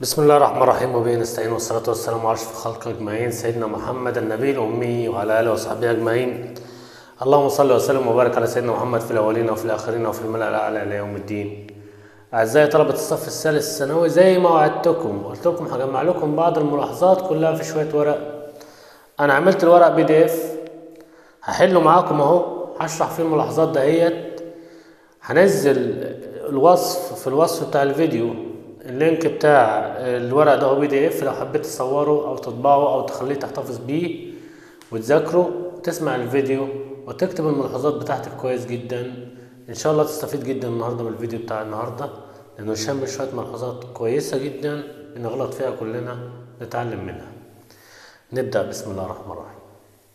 بسم الله الرحمن الرحيم وبه نستعين والصلاة والسلام على أشرف الخلق أجمعين سيدنا محمد النبي الأمي وعلى آله وصحبه أجمعين اللهم صل وسلم وبارك على سيدنا محمد في الأولين وفي الآخرين وفي الملأ الأعلى إلى يوم الدين أعزائي طلبة الصف الثالث الثانوي زي ما وعدتكم قلت لكم هجمع لكم بعض الملاحظات كلها في شوية ورق أنا عملت الورق بي دي إف هحله معاكم أهو هشرح فيه الملاحظات دهيت هنزل الوصف في الوصف بتاع الفيديو اللينك بتاع الورق ده هو بي دي اف لو حبيت تصوره او تطبعه او تخليه تحتفظ بيه وتذاكره وتسمع الفيديو وتكتب الملاحظات بتاعتك كويس جدا ان شاء الله تستفيد جدا النهارده من الفيديو بتاع النهارده لانه شامل شويه ملاحظات كويسه جدا بنغلط فيها كلنا نتعلم منها نبدا بسم الله الرحمن الرحيم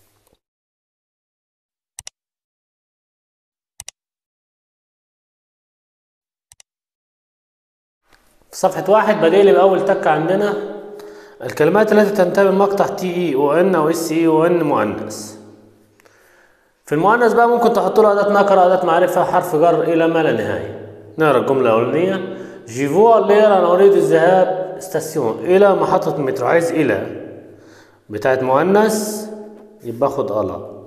في صفحة واحد بدأ لي بأول تكة عندنا الكلمات التي تنتهي بالمقطع تي اي او ان او اس اي او ان مؤنث في المؤنث بقى ممكن تحط له أداة نكرة أداة معرفة حرف جر إلى ما لا نهاية نقرا الجملة الأولانية جيفو الليل أنا أريد الذهاب ستاسيون إلى محطة المترو عايز إلى بتاعت مؤنث يبقى خد ألا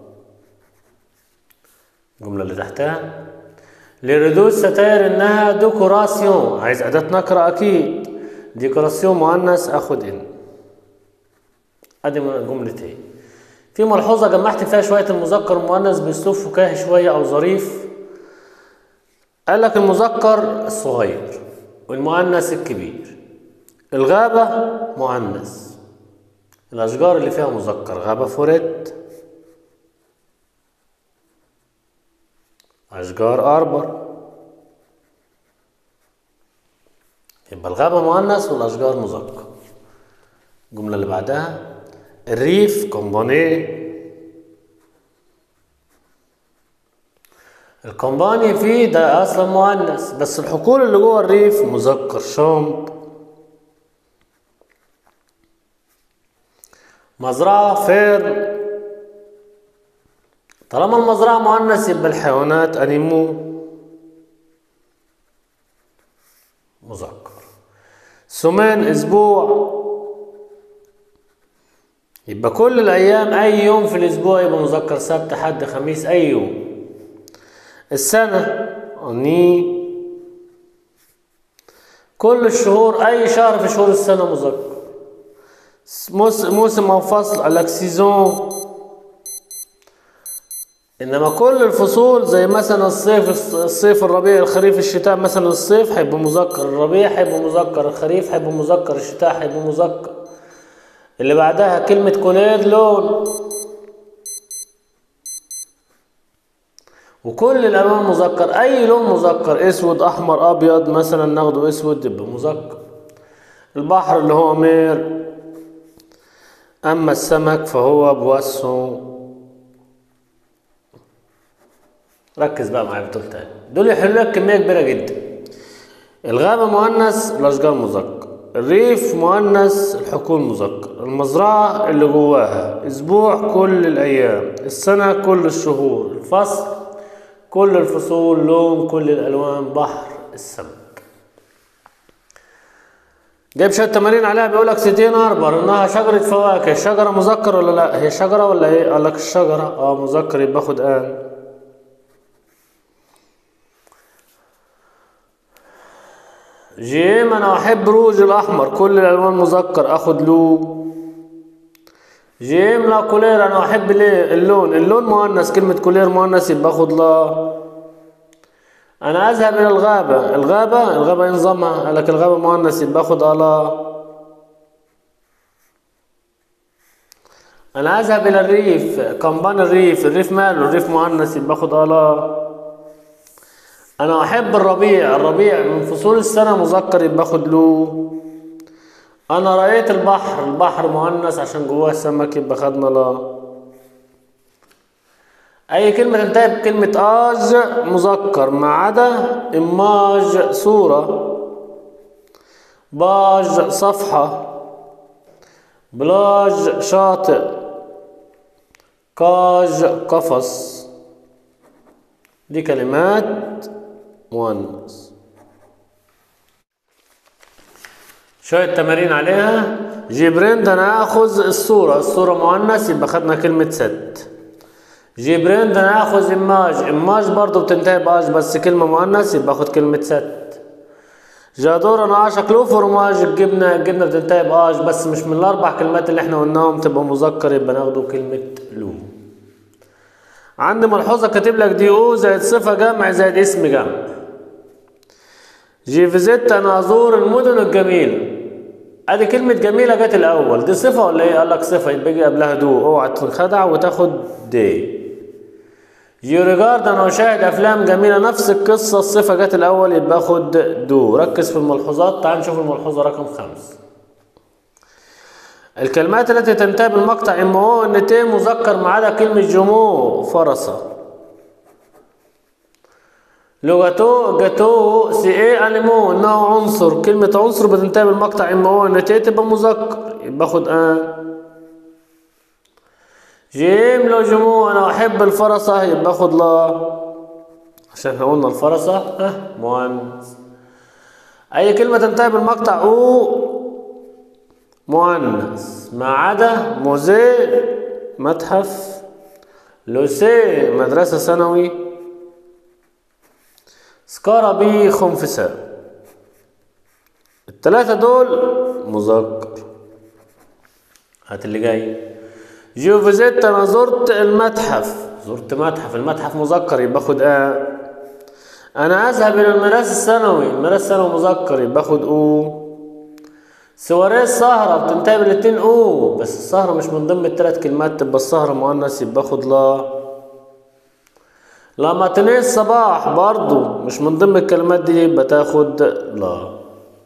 الجملة اللي تحتها لردود ستاير انها ديكوراسيون عايز اداة نكرة اكيد ديكوراسيون مؤنث اخد ان ادي جملتين في ملحوظة جمعت فيها شوية المذكر المؤنث باسلوب فكاهي شوية او ظريف قال لك المذكر الصغير والمؤنث الكبير الغابة مؤنث الاشجار اللي فيها مذكر غابة فوريت أشجار أربر يبقى الغابة مؤنث والأشجار مذكر الجملة اللي بعدها الريف كومباني الكومباني فيه ده أصلا مؤنث بس الحقول اللي جوه الريف مذكر شامب مزرعة فير طالما المزرعة مؤنث يبقى الحيوانات أنيمو مذكر سمان أسبوع يبقى كل الأيام أي يوم في الأسبوع يبقى مذكر سبت حد خميس أي يوم السنة أني كل الشهور أي شهر في شهور السنة مذكر موسم أو فصل قال لك سيزون انما كل الفصول زي مثلا الصيف الصيف الربيع الخريف الشتاء مثلا الصيف هيبقى مذكر الربيع هيبقى مذكر الخريف هيبقى مذكر الشتاء هيبقى مذكر اللي بعدها كلمة كولير لون وكل الالوان مذكر اي لون مذكر اسود احمر ابيض مثلا ناخده اسود يبقى مذكر البحر اللي هو مير اما السمك فهو بواسو ركز بقى معايا في دول تاني دول يحلوا لك كميه كبيره جدا الغابه مؤنث الاشجار مذكر الريف مؤنث الحقول مذكر المزرعه اللي جواها اسبوع كل الايام السنه كل الشهور الفصل كل الفصول لون كل الالوان بحر السمك جايب شويه تمارين عليها بيقول لك ستين اربر انها شجره فواكه شجره مذكر ولا لا هي شجره ولا ايه قال لك الشجره اه مذكر يبقى خد ان جيم انا احب روج الاحمر كل الالوان مذكر اخد له جيم لا كولير انا احب ليه اللون اللون مؤنث كلمة كولير مؤنث يبقى اخد لا انا اذهب الى الغابة الغابة الغابة ينظمها قال لك الغابة مؤنث يبقى اخد الا انا اذهب الى الريف كمبان الريف الريف ماله الريف مؤنث يبقى اخد الا انا احب الربيع الربيع من فصول السنة مذكر يبقى اخد له انا رأيت البحر البحر مؤنث عشان جواه سمك يبقى خدنا لا اي كلمة تنتهي بكلمة اج مذكر ما عدا اماج صورة باج صفحة بلاج شاطئ كاج قفص دي كلمات مؤنث شوية تمارين عليها جبرين ده ناخذ الصورة الصورة مؤنث يبقى خدنا كلمة ست جبرين ده ناخذ إماج إماج برضو بتنتهي بأج بس كلمة مؤنث يبقى خد كلمة ست جادور انا عاشق له فرماج الجبنة الجبنة بتنتهي بأج بس مش من الأربع كلمات اللي احنا قلناهم تبقى مذكر يبقى ناخده كلمة لو عندي ملحوظة كاتب لك دي او زائد صفة جمع زائد اسم جمع جي فيزيت انا ازور المدن الجميلة ادي كلمة جميلة جت الاول دي صفة ولا ايه؟ قال لك صفة يبقى يجي قبلها دو اوعى تنخدع وتاخد دي يو ريجارد انا اشاهد افلام جميلة نفس القصة الصفة جت الاول يبقى خد دو ركز في الملحوظات تعال نشوف الملحوظة رقم خمس الكلمات التي تنتهي بالمقطع ام او ان ت مذكر ما عدا كلمة جمو فرصة لغتو جاتو سي اي اليمو انه عنصر كلمة عنصر بتنتهي بالمقطع ام او ان ت تبقى مذكر يبقى خد ان جيم لو جمو انا احب الفرصة يبقى خد لا عشان احنا قلنا الفرصة ها مؤنث اي كلمة تنتهي بالمقطع او مؤنث ما عدا موزي متحف لوسي مدرسة ثانوي سكارابي خنفساء التلاتة دول مذكر هات اللي جاي جوفيزيت انا زرت المتحف زرت متحف المتحف مذكر يبقى خد ا انا اذهب الى المدرسة الثانوي المدرسة الثانوي مذكر يبقى خد او سواريه السهرة بتنتهي بالاتنين او بس السهرة مش من ضمن التلات كلمات تبقى السهرة مؤنث يبقى خد لا لا ماتنيه الصباح برضو مش من ضمن الكلمات دي يبقى تاخد لا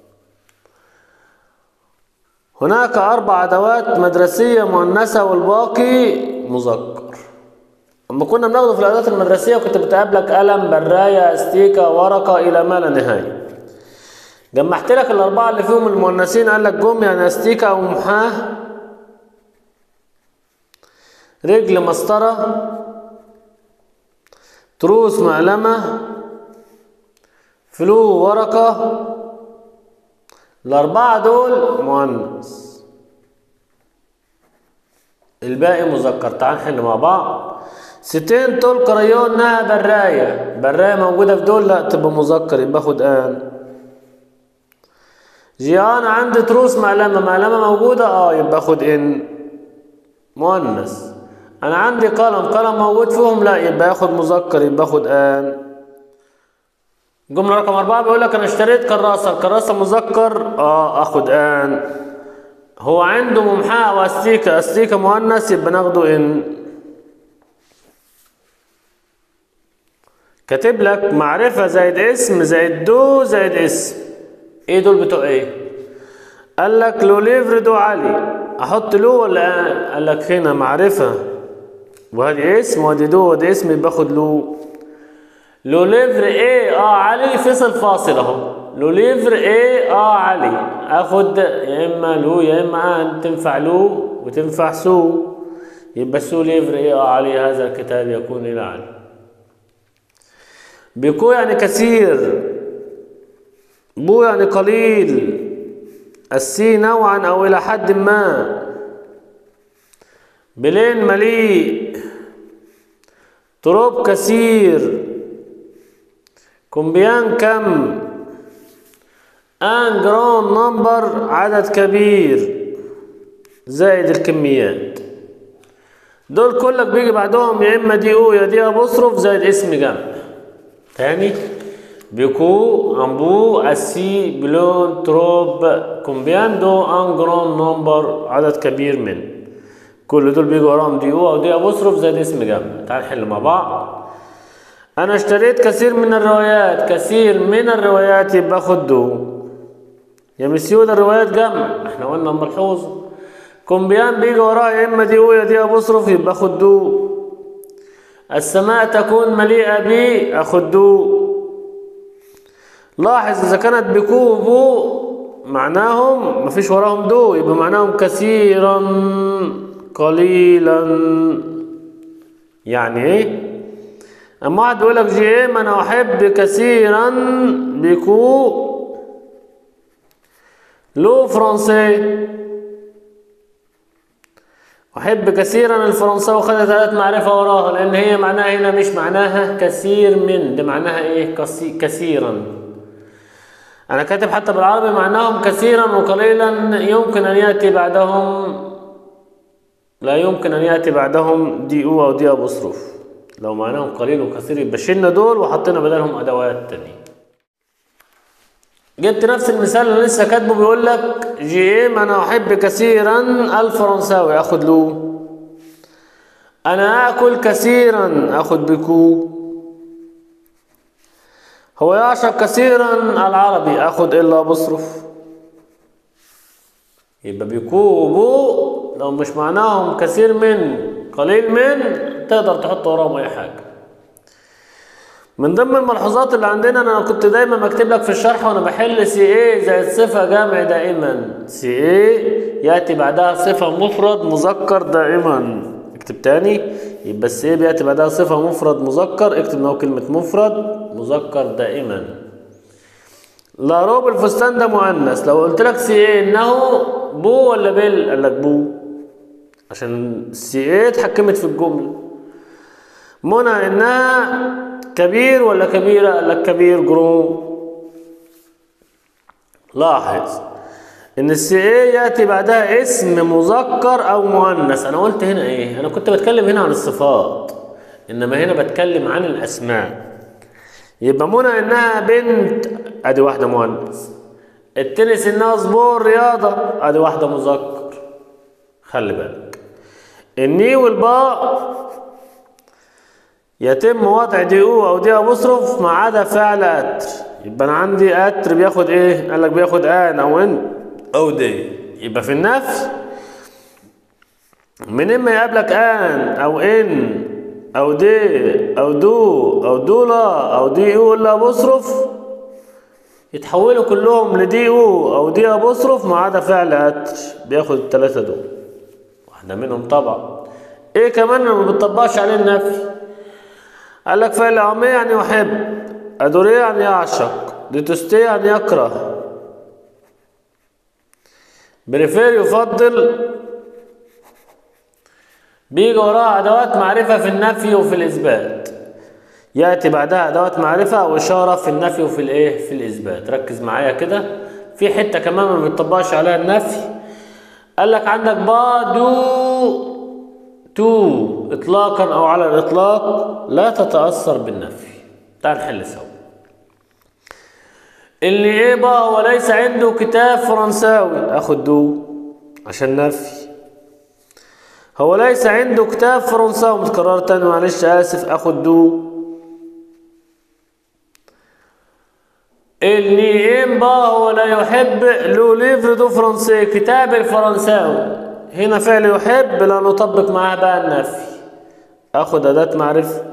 هناك أربع أدوات مدرسية مؤنثة والباقي مذكر أما كنا بناخده في الأدوات المدرسية كنت بتقابلك قلم براية استيكة ورقة إلى ما لا نهاية جمعت لك الأربعة اللي فيهم المؤنثين قال لك جم يعني استيكة أو محاه رجل مسطرة تروس معلمة فلو ورقة الأربعة دول مؤنث الباقي مذكر تعال نحل مع بعض ستين طول كريون نها براية براية موجودة في دول لا تبقى مذكر يبقى خد آن جيان عندي تروس معلمة معلمة موجودة اه يبقى خد ان مؤنث انا عندي قلم قلم موجود فيهم لا يبقى ياخد مذكر يبقى خد ان جملة رقم أربعة بيقول لك أنا اشتريت كراسة الكراسة مذكر اه اخد ان هو عنده ممحاة واستيكة استيكة مؤنث يبقى ناخده ان كاتب لك معرفة زائد اسم زائد دو زائد اسم ايه دول بتوع ايه قال لك لو ليفر دو علي احط له ولا آن؟ قال لك هنا معرفة وهذه اسم وهذه دو وهذه اسم باخد له لو ليفر ايه اه علي فصل فاصل اهو لو ليفر ايه اه علي اخد يا اما لو يا اما ان تنفع لو وتنفع سو يبقى سو ليفر ايه اه علي هذا الكتاب يكون الى علي بيكو يعني كثير بو يعني قليل السي نوعا او الى حد ما بلين مليء تراب كثير كومبيان كم ان جرون نمبر عدد كبير زائد الكميات دول كلك بيجي بعدهم يا اما دي او يا دي ابوستروف زائد اسم جمع تاني بيكو امبو اسي بلون تروب كومبيان دو ان جرون نمبر عدد كبير من كل دول بيجوا وراهم دي او او دي ابوستروف زائد اسم جمع تعال نحل مع بعض انا اشتريت كثير من الروايات كثير من الروايات يبقى خد دو يا مسيو ده الروايات جمع احنا قلنا ملحوظ كومبيان بيجي وراه يا اما دي او يا دي ابوستروف يبقى خد دو السماء تكون مليئة بي اخد دو لاحظ اذا كانت بكو بو معناهم مفيش وراهم دو يبقى معناهم كثيرا قليلا يعني ايه اما واحد يقول لك جي ام انا احب كثيرا بكو لو فرنسي أحب كثيرا الفرنساوي خدت ثلاث معرفة وراها لأن هي معناها هنا مش معناها كثير من ده معناها إيه كثي- كثيرا أنا كاتب حتى بالعربي معناهم كثيرا وقليلا يمكن أن يأتي بعدهم لا يمكن أن يأتي بعدهم دي أو أو دي أبوستروف لو معناهم قليل وكثير يبقى شلنا دول وحطينا بدلهم أدوات تانية جبت نفس المثال اللي لسه كاتبه بيقول لك جي ام انا احب كثيرا الفرنساوي اخد له انا اكل كثيرا اخد بكو هو يعشق كثيرا العربي اخد الا بصرف يبقى بكو وبو لو مش معناهم كثير من قليل من تقدر تحط وراهم اي حاجه من ضمن الملحوظات اللي عندنا انا كنت دايما بكتب لك في الشرح وانا بحل سي اي زائد صفه جمع دائما سي اي ياتي بعدها صفه مفرد مذكر دائما اكتب تاني يبقى السي اي بياتي بعدها صفه مفرد مذكر اكتب ان هو كلمه مفرد مذكر دائما لا روب الفستان ده مؤنث لو قلت لك سي اي انه بو ولا بل قال لك بو عشان السي اي اتحكمت في الجمله منى انها كبير ولا كبيرة؟ قال لك كبير جرو لاحظ ان السي اي ياتي بعدها اسم مذكر او مؤنث انا قلت هنا ايه انا كنت بتكلم هنا عن الصفات انما هنا بتكلم عن الاسماء يبقى منى انها بنت ادي واحده مؤنث التنس انها سبور رياضه ادي واحده مذكر خلي بالك الني والباء يتم وضع دي او او دي ابوستروف ما عدا فعل اتر يبقى انا عندي اتر بياخد ايه قال لك بياخد ان او ان او دي يبقى في النفي من اما يقابلك ان او ان او دي او دو او دولا او دي او الا ابوستروف يتحولوا كلهم لدي او او دي ابوستروف ما عدا فعل اتر بياخد الثلاثه دول واحده منهم طبعا ايه كمان ما بتطبقش عليه النفي قال لك فعل عامية يعني يحب أدوريه يعني يعشق ديتوستي يعني يكره بريفير يفضل بيجي وراها أدوات معرفة في النفي وفي الإثبات يأتي بعدها أدوات معرفة أو إشارة في النفي وفي الإيه في الإثبات ركز معايا كده في حتة كمان ما بيطبقش عليها النفي قال لك عندك با دو تو اطلاقا او على الاطلاق لا تتاثر بالنفي تعال نحل سوا اللي ايه بقى هو ليس عنده كتاب فرنساوي اخد دو عشان نفي هو ليس عنده كتاب فرنساوي متكرر تاني معلش اسف اخد دو اللي ايه بقى هو لا يحب لو ليفر دو فرنسي كتاب الفرنساوي هنا فعل يحب لا نطبق معاه بقى النفي اخد اداة معرفة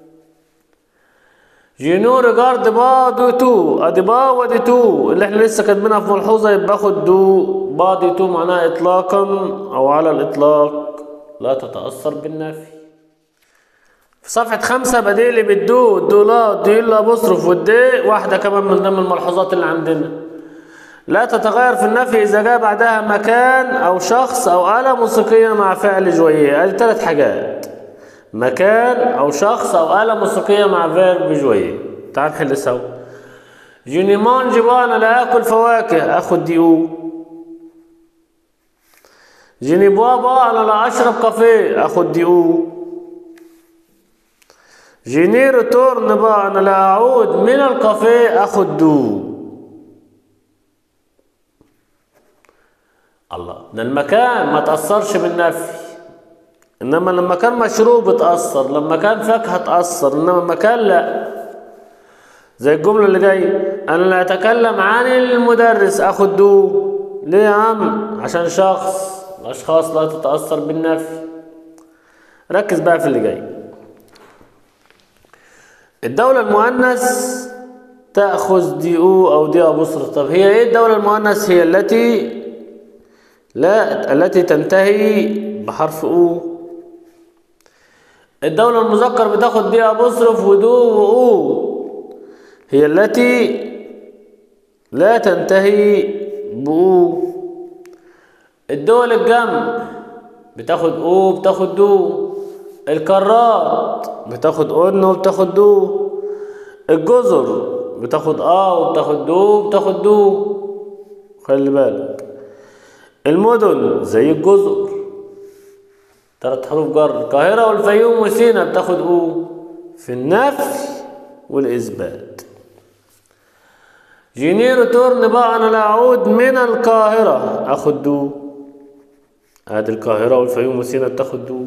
جينو ريجارد با دو تو ادي با ودي تو اللي احنا لسه كاتبينها في ملحوظة يبقى اخد دو با دي تو معناها اطلاقا او على الاطلاق لا تتأثر بالنفي في صفحة خمسة بديل لي بالدو الدولار دي الا بصرف والدي واحدة كمان من ضمن الملحوظات اللي عندنا لا تتغير في النفي إذا جاء بعدها مكان أو شخص أو آلة موسيقية مع فعل جويه هذه ثلاث حاجات مكان أو شخص أو آلة موسيقية مع فيرب جويه تعال نحل سوا جينيمون جبا أنا لا آكل فواكه آخد دي أو جيني بابا أنا لا أشرب كافيه آخد دي أو جيني ريتورن بقى أنا لا أعود من الكافيه آخد دو الله ده المكان ما تأثرش بالنفي إنما لما كان مشروب اتأثر لما كان فاكهة اتأثر إنما المكان لا زي الجملة اللي جاية أنا لا أتكلم عن المدرس أخد دو ليه يا عم عشان شخص الأشخاص لا تتأثر بالنفي ركز بقى في اللي جاي الدولة المؤنث تأخذ دي أو أو دي أبصر طب هي إيه الدولة المؤنث هي التي لا التي تنتهي بحرف او الدولة المذكر بتاخد دي أبصرف ودو وأو هي التي لا تنتهي بأو الدول الجمع بتاخد أو بتاخد دو القارات بتاخد أن وبتاخد دو الجزر بتاخد آ وبتاخد دو وبتاخد دو خلي بالك المدن زي الجزر تلات حروف جر القاهرة والفيوم وسينا بتاخد أو في النفي والإثبات جينيرو تورن بقى أنا لا أعود من القاهرة أخد دو ادي القاهرة والفيوم وسينا بتاخد دو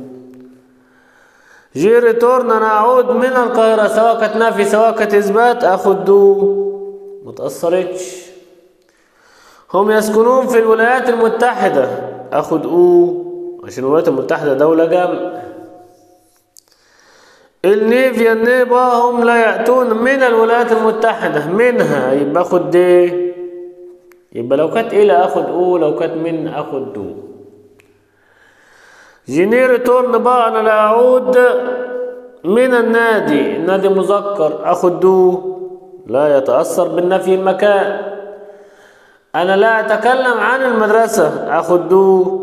جي ريتورن انا اعود من القاهرة سواء كانت نفي سواء كانت اثبات اخد دو متأثرتش هم يسكنون في الولايات المتحدة اخد او عشان الولايات المتحدة دولة جمع النيفيا النيبا هم لا يأتون من الولايات المتحدة منها يبقى اخد دي يبقى لو كانت الى اخد او لو كانت من اخد دو جينير تورن بقى انا لا اعود من النادي النادي مذكر اخد دو لا يتأثر بالنفي المكان انا لا اتكلم عن المدرسة اخد دو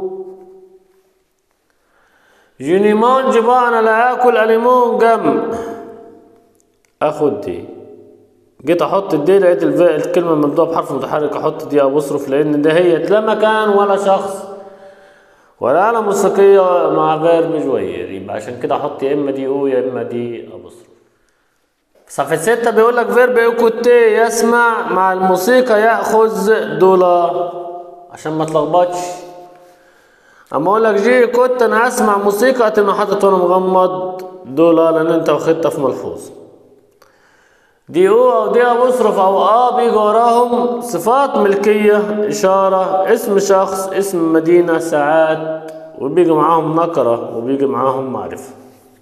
جينيمون بقى انا لا اكل اليمون جم اخد دي جيت احط الدي لقيت الف- الكلمة مبدوءة بحرف متحرك احط دي ابصرف لان ده هي لا مكان ولا شخص ولا آلة موسيقية مع فيرب جوير يبقى عشان كده احط يا اما دي او يا اما دي ابصرف صفحة ستة بيقول لك فيرب يكوتي يسمع مع الموسيقى يأخذ دولار عشان ما تلخبطش اما اقول لك جي كنت انا اسمع موسيقى هتبقى حاطط وانا مغمض دولار لان انت واخدتها في ملحوظ دي او او دي ابصرف او اه بيجي وراهم صفات ملكية اشارة اسم شخص اسم مدينة ساعات وبيجي معاهم نكرة وبيجي معاهم معرفة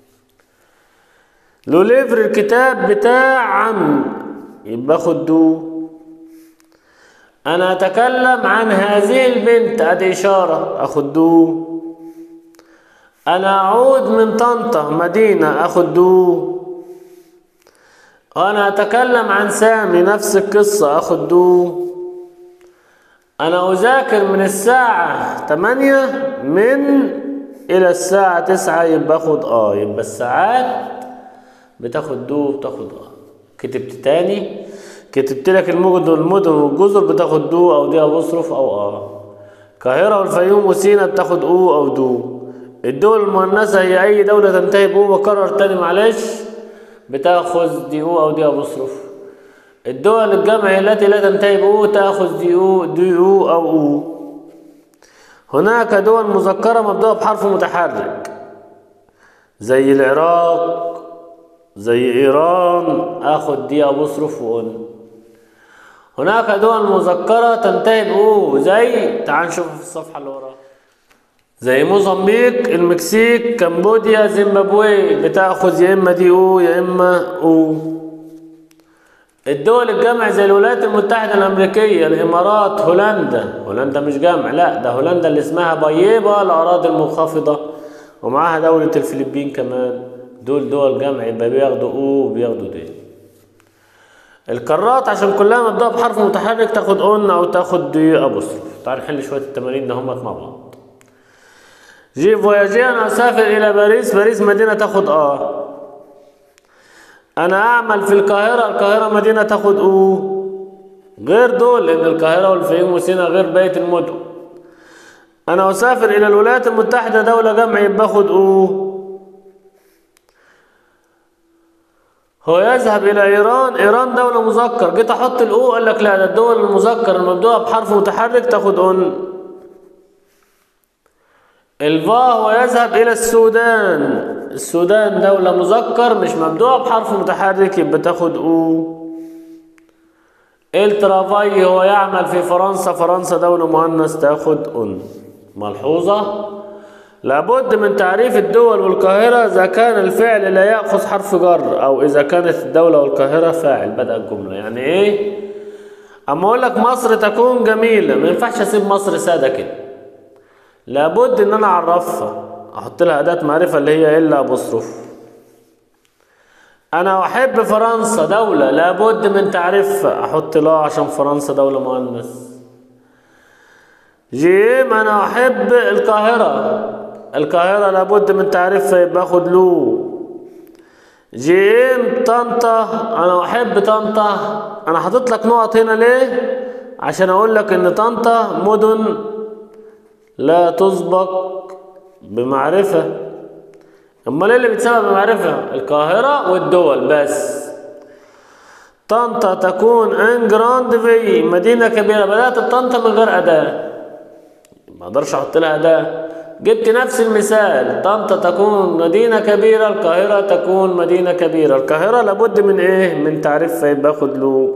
لو ليفر الكتاب بتاع عم يبقى خد دو انا اتكلم عن هذه البنت ادي اشارة اخد دو انا اعود من طنطا مدينة اخد دو أنا أتكلم عن سامي نفس القصة أخد دو أنا أذاكر من الساعة تمانية من إلى الساعة تسعة يبقى أخد آه يبقى الساعات بتاخد دو بتاخد آه كتبت تاني كتبت لك المدن والمدن والجزر بتاخد دو أو دي أبصرف أو آه القاهرة والفيوم وسينا بتاخد أو أو دو الدول المؤنثة هي أي دولة تنتهي بأو بكرر تاني معلش بتاخذ دي او او دي ابصرف الدول الجمع التي لا تنتهي بأو تأخذ دي او دي او او او هناك دول مذكرة مبدوءة بحرف متحرك زي العراق زي ايران اخذ دي ابصرف وان هناك دول مذكرة تنتهي بأو زي تعال نشوف في الصفحة اللي وراها زي موزمبيق المكسيك كمبوديا زيمبابوي بتاخذ يا اما دي او يا اما او الدول الجمع زي الولايات المتحدة الأمريكية الإمارات هولندا هولندا مش جمع لا ده هولندا اللي اسمها بايبا الأراضي المنخفضة ومعاها دولة الفلبين كمان دول دول جمع يبقى بياخدوا او وبياخدوا دي القارات عشان كلها مبدأ بحرف متحرك تاخد اون او تاخد دي ابوستروف تعال نحل شوية التمارين ده همت مع بعض جي فواياجي انا اسافر الى باريس باريس مدينة تاخد اه انا اعمل في القاهرة القاهرة مدينة تاخد او غير دول لان القاهرة والفيوم وسينا غير بقية المدن انا اسافر الى الولايات المتحدة دولة جمع يبقى باخد او هو يذهب الى ايران ايران دولة مذكر جيت احط الاو قال لك لا ده الدول المذكر المبدوءة بحرف متحرك تاخد اون الفا هو يذهب إلى السودان السودان دولة مذكر مش مبدوءة بحرف متحرك يبقى تاخد أو الترافاي هو يعمل في فرنسا فرنسا دولة مؤنث تاخد أن ملحوظة لابد من تعريف الدول والقاهرة إذا كان الفعل لا يأخذ حرف جر أو إذا كانت الدولة والقاهرة فاعل بدأ الجملة يعني إيه؟ أما أقول لك مصر تكون جميلة ما ينفعش أسيب مصر سادة كده لابد ان انا اعرفها احط لها اداه معرفه اللي هي الا بصرف انا احب فرنسا دوله لابد من تعريفها احط لها عشان فرنسا دوله مؤنث جيم انا احب القاهرة القاهرة لابد من تعريفها يبقى اخد له جيم طنطا انا احب طنطا انا حاطط لك نقط هنا ليه عشان اقول لك ان طنطا مدن لا تسبق بمعرفة امال ايه اللي بيتسبق بمعرفة القاهرة والدول بس طنطا تكون ان جراند في مدينة كبيرة بدأت بطنطا من غير أداة ما اقدرش احط لها أداة جبت نفس المثال طنطا تكون مدينة كبيرة القاهرة تكون مدينة كبيرة القاهرة لابد من ايه من تعريف فيبقى اخد له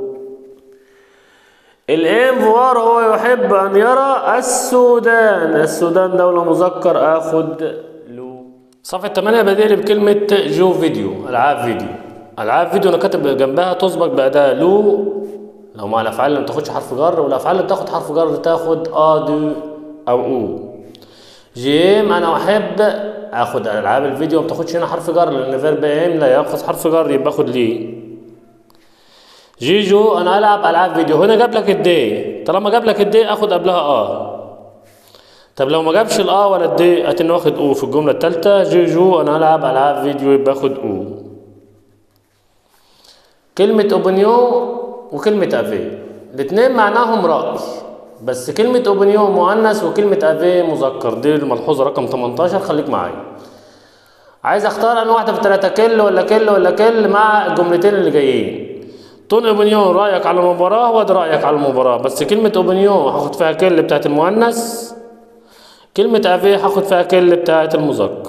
الانفوار هو يحب ان يرى السودان السودان دولة مذكر اخد له صفحة 8 بديل بكلمة جو فيديو العاب فيديو العاب فيديو انا كاتب جنبها تسبق بأداة لو لو مع الافعال اللي ما بتاخدش حرف جر والافعال اللي بتاخد حرف جر تاخد ا دو او او جيم انا احب اخد العاب الفيديو ما بتاخدش هنا حرف جر لان فيرب ام لا ياخذ حرف جر يبقى اخد ليه جيجو انا العب العاب فيديو هنا جاب لك الدي طالما جاب لك الدي اخد قبلها اه طب لو ما جابش الاه ولا الدي اتني واخد او في الجمله الثالثه جيجو انا العب العاب فيديو يبقى اخد او كلمه اوبنيو وكلمه افي الاثنين معناهم راي بس كلمة اوبنيو مؤنث وكلمة افي مذكر دي الملحوظة رقم 18 خليك معايا عايز اختار انا واحدة في التلاتة كل ولا كل ولا كل مع الجملتين اللي جايين تون اوبنيو رأيك على المباراة وادي رأيك على المباراة بس كلمة اوبنيو هاخد فيها كل بتاعت المؤنث كلمة افي هاخد فيها كل بتاعت المذكر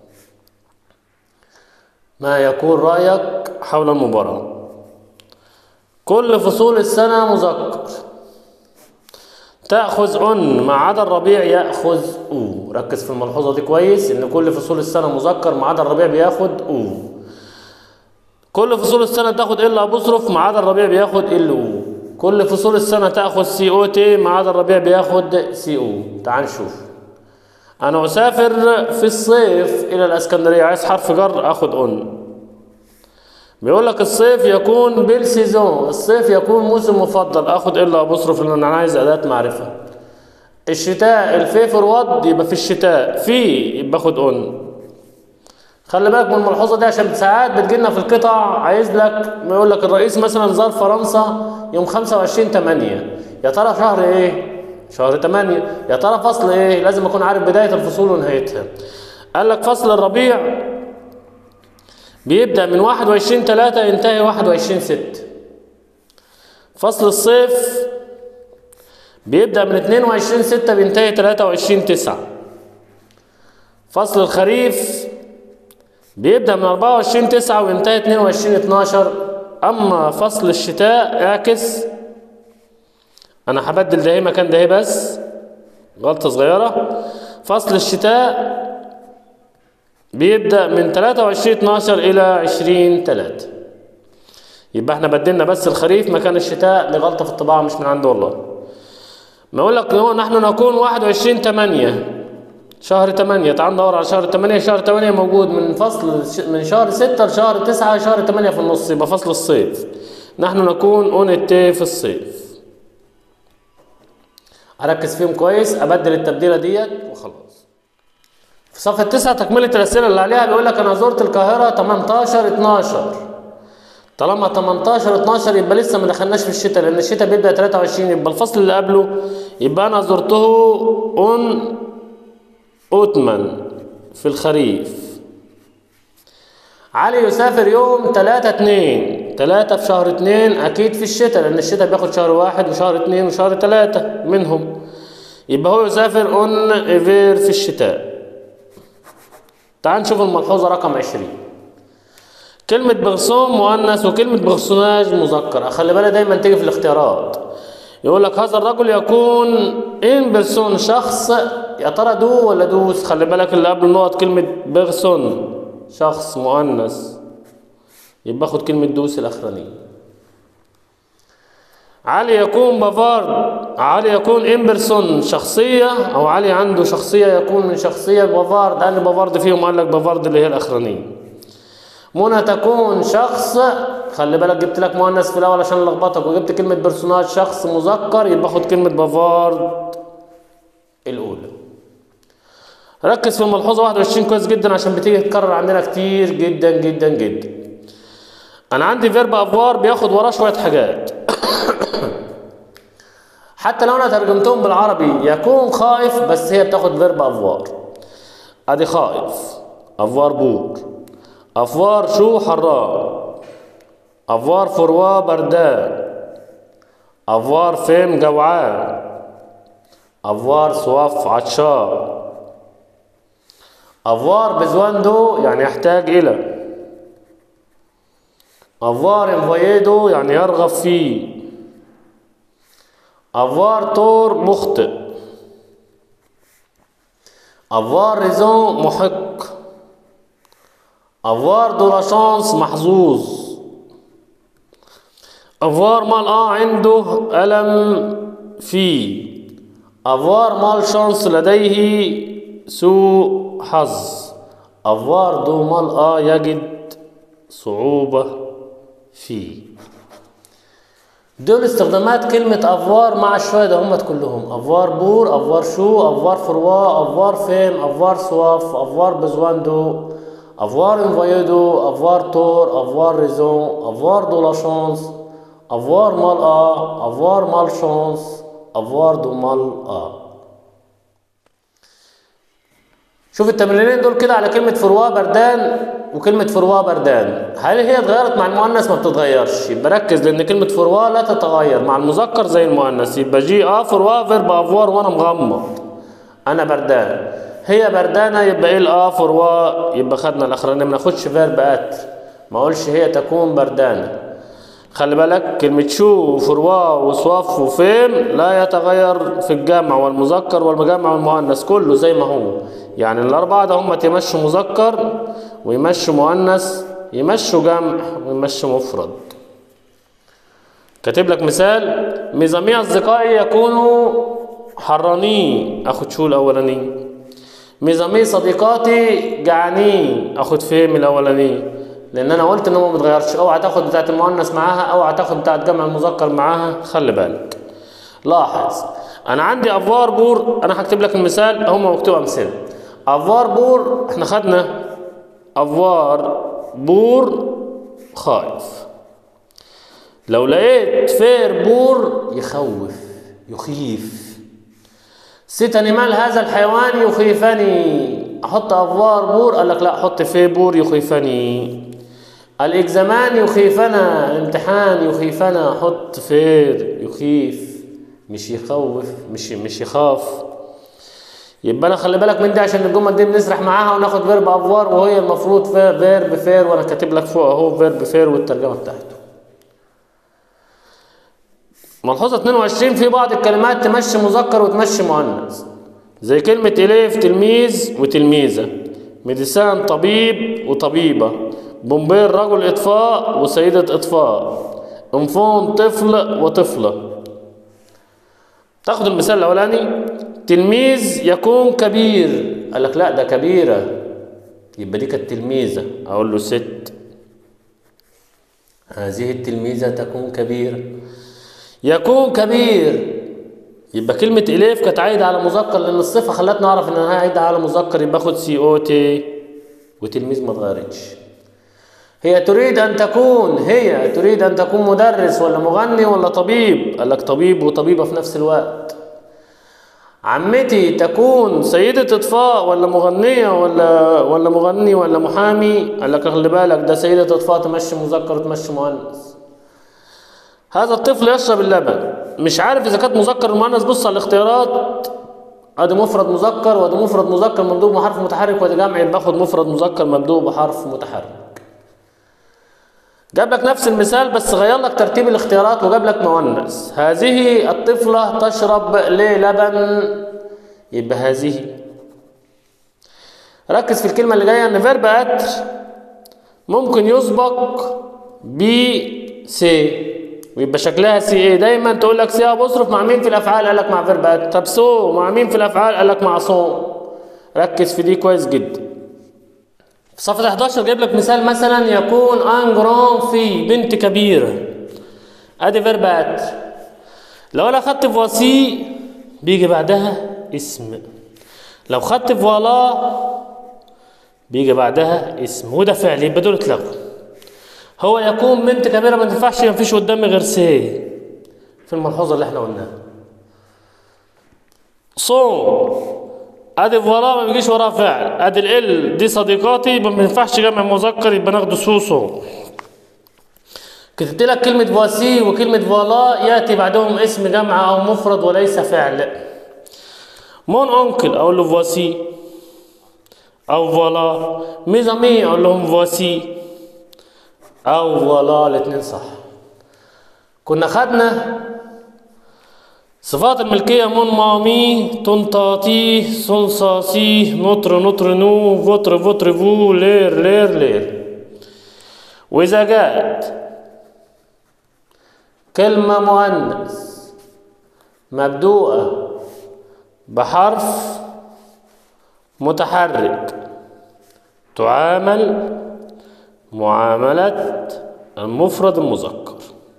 ما يكون رأيك حول المباراة كل فصول السنة مذكر تأخذ أن ما عدا الربيع يأخذ أو ركز في الملحوظة دي كويس إن كل فصول السنة مذكر ما عدا الربيع بياخد أو كل فصول السنة تاخد إلا أبوستروف ما عدا الربيع بياخد إلا أو كل فصول السنة تأخذ سي أو تي ما عدا الربيع بياخد سي أو تعال نشوف أنا أسافر في الصيف إلى الإسكندرية عايز حرف جر أخد أن بيقول لك الصيف يكون بالسيزون الصيف يكون موسم مفضل اخد الا ابصرف لان انا عايز اداه معرفه الشتاء الفيفر وض يبقى في الشتاء في يبقى اخد اون خلي بالك من الملحوظه دي عشان ساعات بتجيلنا في القطع عايز لك بيقول لك الرئيس مثلا زار فرنسا يوم 25 8 يا ترى شهر ايه شهر 8 يا ترى فصل ايه لازم اكون عارف بدايه الفصول ونهايتها قال لك فصل الربيع بيبدأ من 21 3 ينتهي 21 6 فصل الصيف بيبدأ من 22 6 بينتهي 23 9 فصل الخريف بيبدأ من 24 9 وينتهي 22 12 أما فصل الشتاء اعكس أنا هبدل ده مكان ده بس غلطة صغيرة فصل الشتاء بيبدأ من 23 12 إلى 20 3 يبقى احنا بدلنا بس الخريف مكان الشتاء لغلطة في الطباعة مش من عند والله ما اقول لك هو نحن نكون 21 8 شهر 8 تعال ندور على شهر 8 شهر 8 موجود من فصل من شهر 6 لشهر 9 شهر 8 في النص يبقى فصل الصيف نحن نكون اون التي في الصيف اركز فيهم كويس ابدل التبديله ديت وخلاص في صفحة 9 تكملة الأسئلة اللي عليها بيقول لك أنا زرت القاهرة 18 12 طالما 18 12 يبقى لسه ما دخلناش في الشتاء لأن الشتاء بيبدأ 23 يبقى الفصل اللي قبله يبقى أنا زرته أون أوتمان في الخريف علي يسافر يوم 3 2 3 في شهر 2 أكيد في الشتاء لأن الشتاء بياخد شهر واحد وشهر 2 وشهر 3 منهم يبقى هو يسافر أون إيفير في الشتاء تعال نشوف الملحوظة رقم 20 كلمة بغصون مؤنث وكلمة بغصوناج مذكر خلي بالك دايما تيجي في الاختيارات يقول لك هذا الرجل يكون ان بيرسون شخص يا ترى دو ولا دوس خلي بالك اللي قبل النقط كلمة بيرسون شخص مؤنث يبقى خد كلمة دوس الأخرانية علي يكون بافارد علي يكون امبرسون شخصية أو علي عنده شخصية يكون من شخصية بافارد قال لي بافارد فيهم قال لك بافارد اللي هي الأخرانية منى تكون شخص خلي بالك جبت لك مؤنث في الأول عشان لخبطك وجبت كلمة بيرسوناج شخص مذكر يبقى خد كلمة بافارد الاولى ركز في الملحوظه 21 كويس جدا عشان بتيجي تتكرر عندنا كتير جدا جدا جدا انا عندي فيرب افوار بياخد وراه شويه حاجات حتى لو انا ترجمتهم بالعربي يكون خائف بس هي بتاخد فيرب افوار ادي خائف افوار بور افوار شو حرام افوار فروا بردان افوار فيم جوعان افوار صواف عطشان افوار بزواندو يعني يحتاج الى افوار انفويدو يعني يرغب فيه افوار تور مخطئ افوار ريزون محق افوار دو لا شانس محظوظ افوار مال اه عنده الم فيه افوار مال شانس لديه سوء حظ افوار دو مال اه يجد صعوبة فيه دول استخدامات كلمة أفوار مع الشوية ده همت كلهم أفوار بور أفوار شو أفوار فروا أفوار فيم أفوار سواف أفوار بزواندو أفوار انفايدو أفوار تور أفوار ريزون أفوار دو لا شانس أفوار مال أ أفوار مال شانس أفوار دو مال أ شوف التمرينين دول كده على كلمة فروا بردان وكلمة فروا بردان هل هي اتغيرت مع المؤنث ما بتتغيرش يبقى ركز لأن كلمة فروا لا تتغير مع المذكر زي المؤنث يبقى جي اه فروا فيرب افوار وانا مغمض انا بردان هي بردانة يبقى ايه الاه فروا يبقى خدنا الاخرانية ما ناخدش فيرب اتر ما اقولش هي تكون بردانة خلي بالك كلمة شو وفروا وصواف وفيم لا يتغير في الجمع والمذكر والمجمع والمؤنث كله زي ما هو يعني الأربعة ده هم يمشوا مذكر ويمشوا مؤنث يمشوا جمع ويمشوا مفرد كاتب لك مثال ميزامي أصدقائي يكونوا حرانين أخد شو الأولاني ميزامي صديقاتي جعانين أخد فهم الأولاني لأن أنا قلت إن هو ما بيتغيرش أوعى تاخد بتاعة المؤنث معاها أوعى تاخد بتاعة جمع المذكر معاها خلي بالك لاحظ أنا عندي أفوار بور أنا هكتب لك المثال هم مكتوب أمثلة افوار بور احنا خدنا افوار بور خايف لو لقيت فير بور يخوف يخيف ست انيمال هذا الحيوان يخيفني احط افوار بور قال لك لا حط في بور يخيفني الاكزامان يخيفنا امتحان يخيفنا حط فير يخيف مش يخوف مش مش يخاف يبقى انا خلي بالك من دي عشان الجمل دي بنسرح معاها وناخد فيرب افوار وهي المفروض فيرب فير وانا كاتب لك فوق اهو فيرب فير والترجمه بتاعته ملحوظه 22 في بعض الكلمات تمشي مذكر وتمشي مؤنث زي كلمة إليف تلميذ وتلميذة ميديسان طبيب وطبيبة بومبير رجل إطفاء وسيدة إطفاء انفون طفل وطفلة تاخد المثال الأولاني تلميذ يكون كبير قال لك لا ده كبيرة يبقى دي كانت تلميذة أقول له ست هذه التلميذة تكون كبيرة يكون كبير يبقى كلمة إليف كانت عايدة على مذكر لأن الصفة خلتنا نعرف إنها عايدة على مذكر يبقى خد سي أو تي وتلميذ ما اتغيرتش هي تريد أن تكون هي تريد أن تكون مدرس ولا مغني ولا طبيب قال لك طبيب وطبيبة في نفس الوقت عمتي تكون سيدة إطفاء ولا مغنية ولا ولا مغني ولا محامي قال لك خلي بالك ده سيدة إطفاء تمشي مذكر وتمشي مؤنث هذا الطفل يشرب اللبن مش عارف إذا كانت مذكر مؤنث بص على الاختيارات ادي مفرد مذكر وادي مفرد مذكر مندوب بحرف متحرك وادي جمع يبقى باخد مفرد مذكر مندوب بحرف متحرك جاب لك نفس المثال بس غير لك ترتيب الاختيارات وجاب لك مؤنث هذه الطفلة تشرب ليه لبن يبقى هذه ركز في الكلمة اللي جاية ان فيرب اتر ممكن يسبق ب سي ويبقى شكلها سي ايه دايما تقول لك سي ابوستروف مع مين في الافعال قال لك مع فيرب اتر طب سو مع مين في الافعال قال لك مع سو ركز في دي كويس جدا في صفحة 11 جايب لك مثال مثلا يكون ان جران في بنت كبيرة ادي فيرب اتر لو انا خدت فواسي بيجي بعدها اسم لو خدت فوالا بيجي بعدها اسم وده فعل يبقى دول اتلغوا هو يكون بنت كبيرة ما تنفعش ما فيش قدامي غير سي في الملحوظة اللي احنا قلناها صوم ادي فوالا ما بيجيش وراها فعل ادي ال دي صديقاتي يبقى ما ينفعش جمع مذكر يبقى ناخده سوسو كتبت لك كلمة فواسي وكلمة فوالا يأتي بعدهم اسم جمع أو مفرد وليس فعل مون أنكل أقول له فواسي أو فوالا ميزامي أقول لهم فواسي أو فوالا الاتنين صح كنا خدنا صفات الملكية مون مامي تنطاطي صنصاصي نطر نطر نو فطر فطر فو لير لير لير وإذا جاءت كلمة مؤنث مبدوءة بحرف متحرك تعامل معاملة المفرد المذكر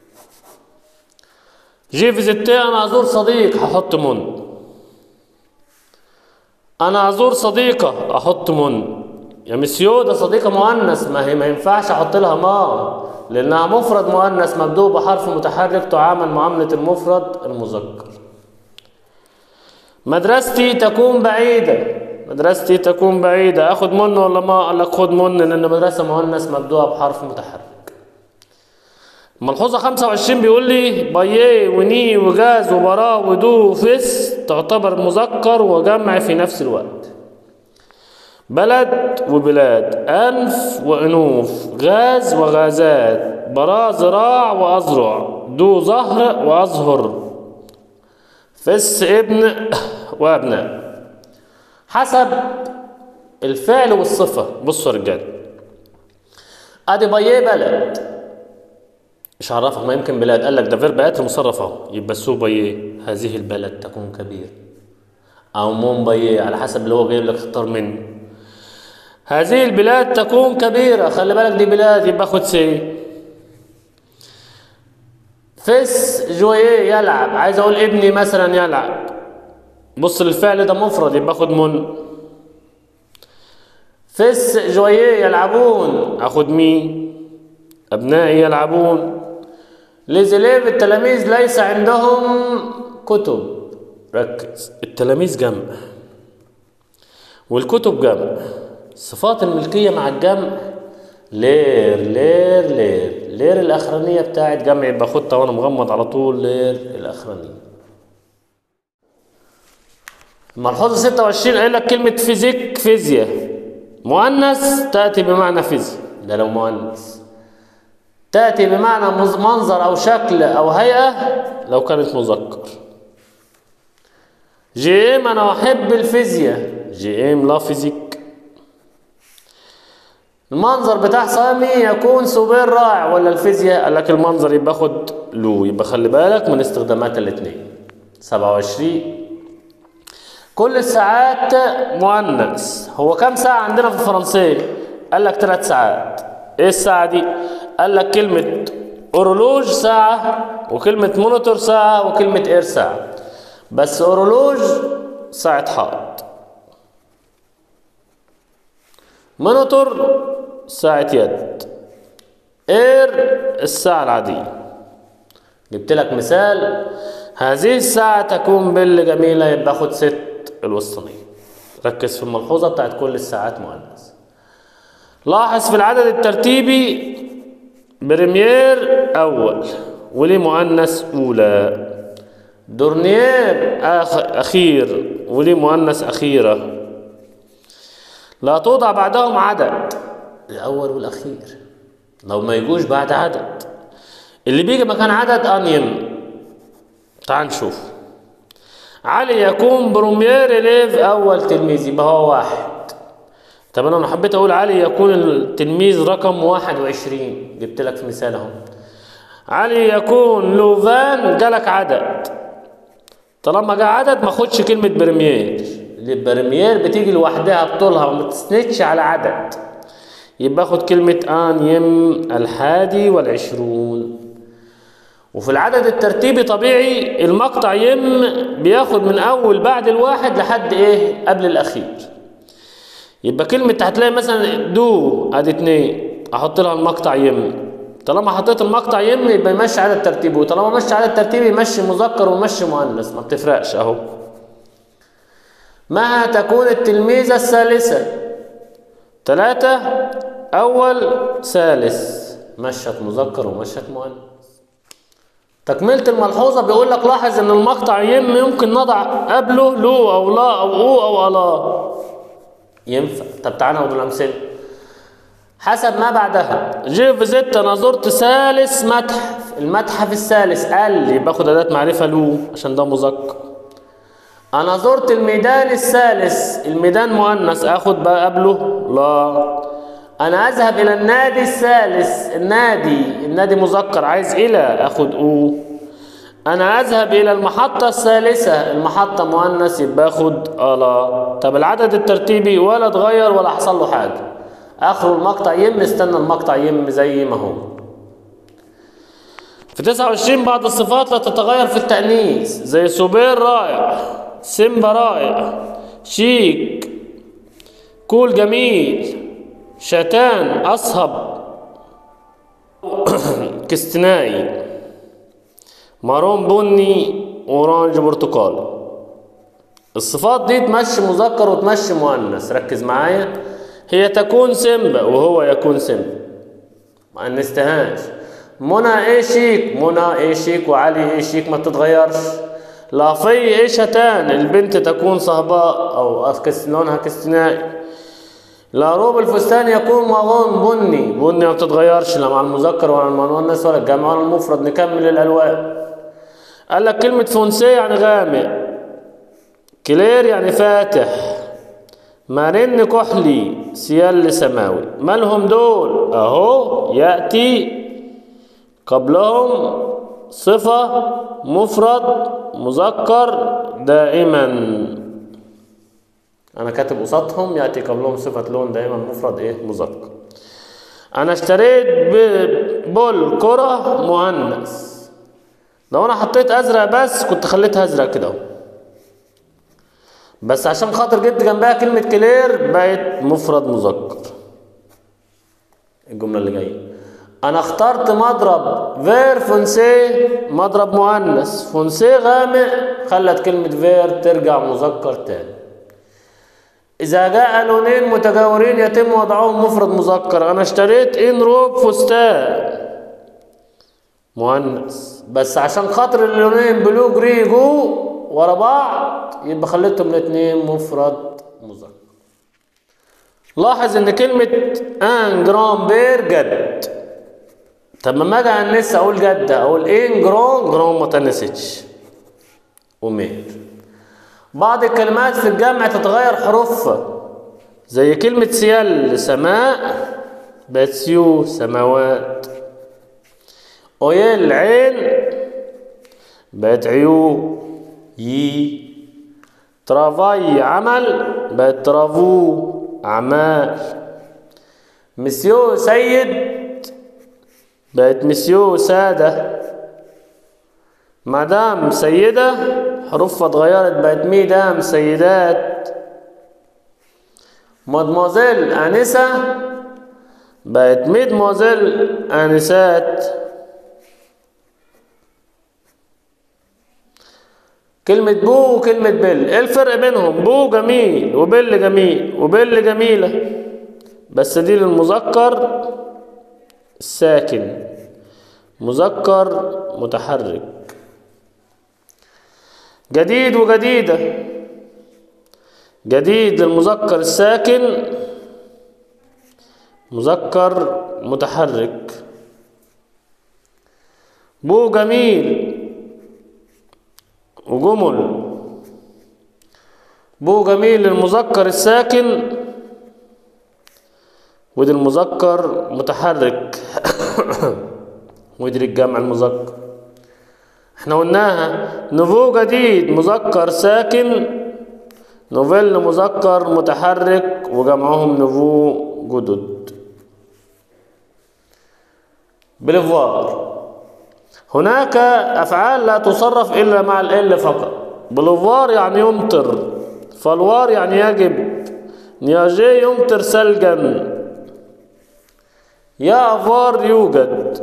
جي فيزيتي انا ازور صديق هحط من انا ازور صديقة احط من يا مسيو ده صديقة مؤنث ما هي ما ينفعش احط لها ما لانها مفرد مؤنث مبدوء بحرف متحرك تعامل معاملة المفرد المذكر مدرستي تكون بعيدة مدرستي تكون بعيدة اخد من ولا ما قال لك خد من لان مدرسة مؤنث مبدوءة بحرف متحرك ملحوظة 25 بيقول لي باييه وني وجاز وبرا ودو وفس تعتبر مذكر وجمع في نفس الوقت بلد وبلاد أنف وأنوف غاز وغازات برا زراع وأزرع دو زهر وأزهر فس ابن وأبناء حسب الفعل والصفة بصوا يا رجاله ادي باييه بلد مش عرفك ما يمكن بلاد قال لك ده فيرب ات مصرف اهو يبقى سو باييه هذه البلد تكون كبير او مون باييه على حسب اللي هو جايب لك اختار منه هذه البلاد تكون كبيرة خلي بالك دي بلاد يبقى خد سي فس جويه يلعب عايز اقول ابني مثلا يلعب بص للفعل ده مفرد يبقى خد من فس جويه يلعبون اخد مي ابنائي يلعبون لزليف التلاميذ ليس عندهم كتب ركز التلاميذ جمع والكتب جمع صفات الملكية مع الجمع لير لير لير لير الأخرانية بتاعت جمع يبقى خدها وأنا مغمض على طول لير الأخرانية الملحوظة 26 قال لك كلمة فيزيك فيزياء مؤنث تأتي بمعنى فيزياء ده لو مؤنث تأتي بمعنى مز- منظر أو شكل أو هيئة لو كانت مذكر جي ام أنا أحب الفيزياء جي ام لا فيزيك المنظر بتاع سامي يكون سوبر رائع ولا الفيزياء قال لك المنظر يبقى خد له يبقى خلي بالك من استخدامات الاثنين 27 كل الساعات مؤنث هو كم ساعة عندنا في الفرنسية قال لك ثلاث ساعات ايه الساعة دي قال لك كلمة اورولوج ساعة وكلمة مونيتور ساعة وكلمة اير ساعة بس اورولوج ساعة حائط مونيتور ساعة يد اير الساعة العادية جبت لك مثال هذه الساعة تكون بل جميلة يبقى خد ست الوسطانية ركز في الملحوظة بتاعت كل الساعات مؤنث لاحظ في العدد الترتيبي بريمير أول وليه مؤنث أولى دورنيير آخ... أخير وليه مؤنث أخيرة لا توضع بعدهم عدد الأول والأخير لو ما يجوش بعد عدد اللي بيجي مكان عدد أنيم تعال نشوف علي يكون بروميير ليف أول تلميذ يبقى هو واحد طب أنا لو حبيت أقول علي يكون التلميذ رقم واحد وعشرين جبت لك في مثال أهو علي يكون لوفان جالك عدد طالما جه عدد ما خدش كلمة بريمير البريمير بتيجي لوحدها بطولها وما تسندش على عدد يبقى خد كلمة آن يم الحادي والعشرون وفي العدد الترتيبي طبيعي المقطع يم بياخد من اول بعد الواحد لحد ايه قبل الاخير يبقى كلمة هتلاقي مثلا دو ادي اتنين احط لها المقطع يم طالما حطيت المقطع يم يبقى يمشي عدد ترتيبي وطالما مشي عدد ترتيبي يمشي مذكر ويمشي مؤنث ما بتفرقش اهو مها تكون التلميذة الثالثة ثلاثة أول ثالث مشت مذكر ومشت مؤنث تكملة الملحوظة بيقول لك لاحظ إن المقطع يم يمكن نضع قبله لو أو لا أو أو أو ألا ينفع طب تعالى ناخد الأمثلة حسب ما بعدها جي في زت أنا زرت ثالث متحف المتحف الثالث قال لي باخد أداة معرفة له عشان ده مذكر أنا زرت الميدان الثالث الميدان مؤنث آخد بقى قبله لا أنا أذهب إلى النادي الثالث النادي النادي مذكر عايز إلى آخد أو أنا أذهب إلى المحطة الثالثة المحطة مؤنث يبقى آخد ألا طب العدد الترتيبي ولا اتغير ولا حصل له حاجة آخره المقطع يم استنى المقطع يم زي ما هو في 29 بعض الصفات لا تتغير في التأنيث زي سوبير رائع سيمبا رائع شيك كول جميل شتان أصهب كستنائي مارون بني أورانج برتقالي الصفات دي تمشي مذكر وتمشي مؤنث ركز معايا هي تكون سيمبا وهو يكون سيمبا ما أنستهاش منى ايه شيك منى ايه شيك وعلي ايه شيك ما بتتغيرش لافي ايه شتان البنت تكون صهباء او أكس- لونها كستنائي لا روب الفستان يكون مغون بني بني ما بتتغيرش لا مع المذكر ولا المؤنث ولا الجمع ولا المفرد نكمل الالوان قال لك كلمة فونسي يعني غامق كلير يعني فاتح مارن كحلي سيال سماوي مالهم دول اهو يأتي قبلهم صفة مفرد مذكر دائما انا كاتب قصادهم ياتي قبلهم صفه لون دائما مفرد ايه مذكر انا اشتريت ب- بول كره مؤنث لو انا حطيت ازرق بس كنت خليتها ازرق كده اهو. بس عشان خاطر جبت جنبها كلمه كلير بقت مفرد مذكر الجمله اللي جايه انا اخترت مضرب فير فونسي مضرب مؤنث فونسي غامق خلت كلمه فير ترجع مذكر تاني إذا جاء لونين متجاورين يتم وضعهم مفرد مذكر أنا اشتريت إن روب فستان مؤنث بس عشان خاطر اللونين بلو جري جو ورا بعض يبقى خليتهم الاتنين مفرد مذكر لاحظ ان كلمة ان جرام بير جد طب لما اجي انس اقول جد اقول ان جرام جرام ما تنستش ومير بعض الكلمات في الجمع تتغير حروفها زي كلمة سيال سماء بقت سيو سماوات أويل عين بقت عيو يي ترافاي عمل بقت ترافو أعمال مسيو سيد بقت مسيو سادة مدام سيدة حروفها اتغيرت بقت ميدام سيدات مادموزيل آنسة بقت ميدموزيل آنسات كلمة بو وكلمة بل ايه الفرق بينهم بو جميل وبل جميل وبل جميلة بس دي للمذكر الساكن مذكر متحرك جديد وجديدة جديد للمذكر الساكن مذكر متحرك بو جميل وجمل بو جميل للمذكر الساكن ودي المذكر متحرك ودي للجمع المذكر احنا قلناها نوفو جديد مذكر ساكن نوفيل مذكر متحرك وجمعهم نوفو جدد بليفوار هناك أفعال لا تصرف إلا مع ال فقط بلوفار يعني يمطر فالوار يعني يجب نياجي يمطر ثلجا يا أفار يوجد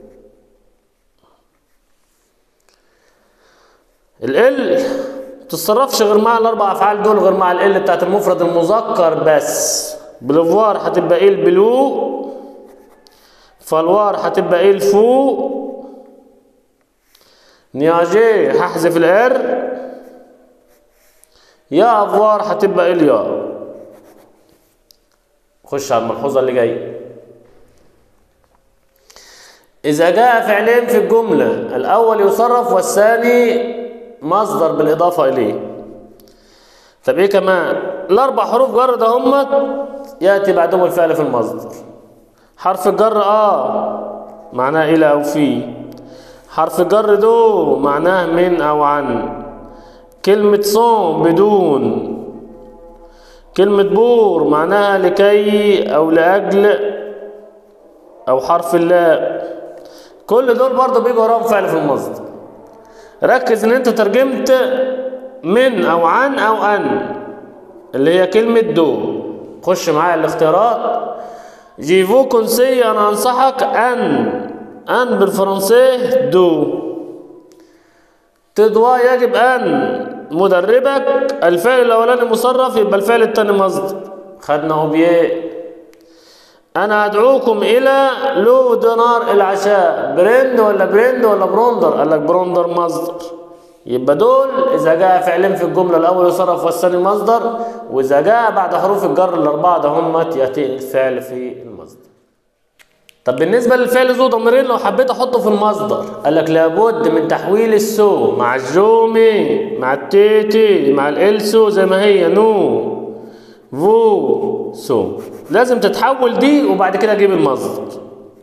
ال تتصرفش غير مع الأربع أفعال دول غير مع ال بتاعت المفرد المذكر بس بلوفار هتبقى ايه البلو فالوار هتبقى ايه الفو نياجي هحذف الار يا افوار هتبقى ايه اليا خش على الملحوظه اللي جايه اذا جاء فعلين في الجمله الاول يصرف والثاني مصدر بالاضافه اليه طب ايه كمان الاربع حروف جر ده هم ياتي بعدهم الفعل في المصدر حرف الجر اه معناه الى او في حرف الجر دو معناه من او عن كلمة صوم بدون كلمة بور معناها لكي او لاجل او حرف اللاء كل دول برضه بيجوا وراهم فعل في المصدر ركز ان انت ترجمت من او عن او ان اللي هي كلمة دو خش معايا الاختيارات جيفو كونسي انا انصحك ان ان بالفرنسيه دو تدوا يجب ان مدربك الفعل الاولاني مصرف يبقى الفعل الثاني مصدر خدنا اوبيه انا ادعوكم الى لو دينار العشاء برند ولا برند ولا بروندر قال لك بروندر مصدر يبقى دول اذا جاء فعلين في الجمله الاول يصرف والثاني مصدر واذا جاء بعد حروف الجر الاربعه ده هم ياتي الفعل في المصدر طب بالنسبه للفعل ذو ضميرين لو حبيت احطه في المصدر قال لك لابد من تحويل السو مع الجومي مع التيتي مع الالسو زي ما هي نو فو سو لازم تتحول دي وبعد كده اجيب المصدر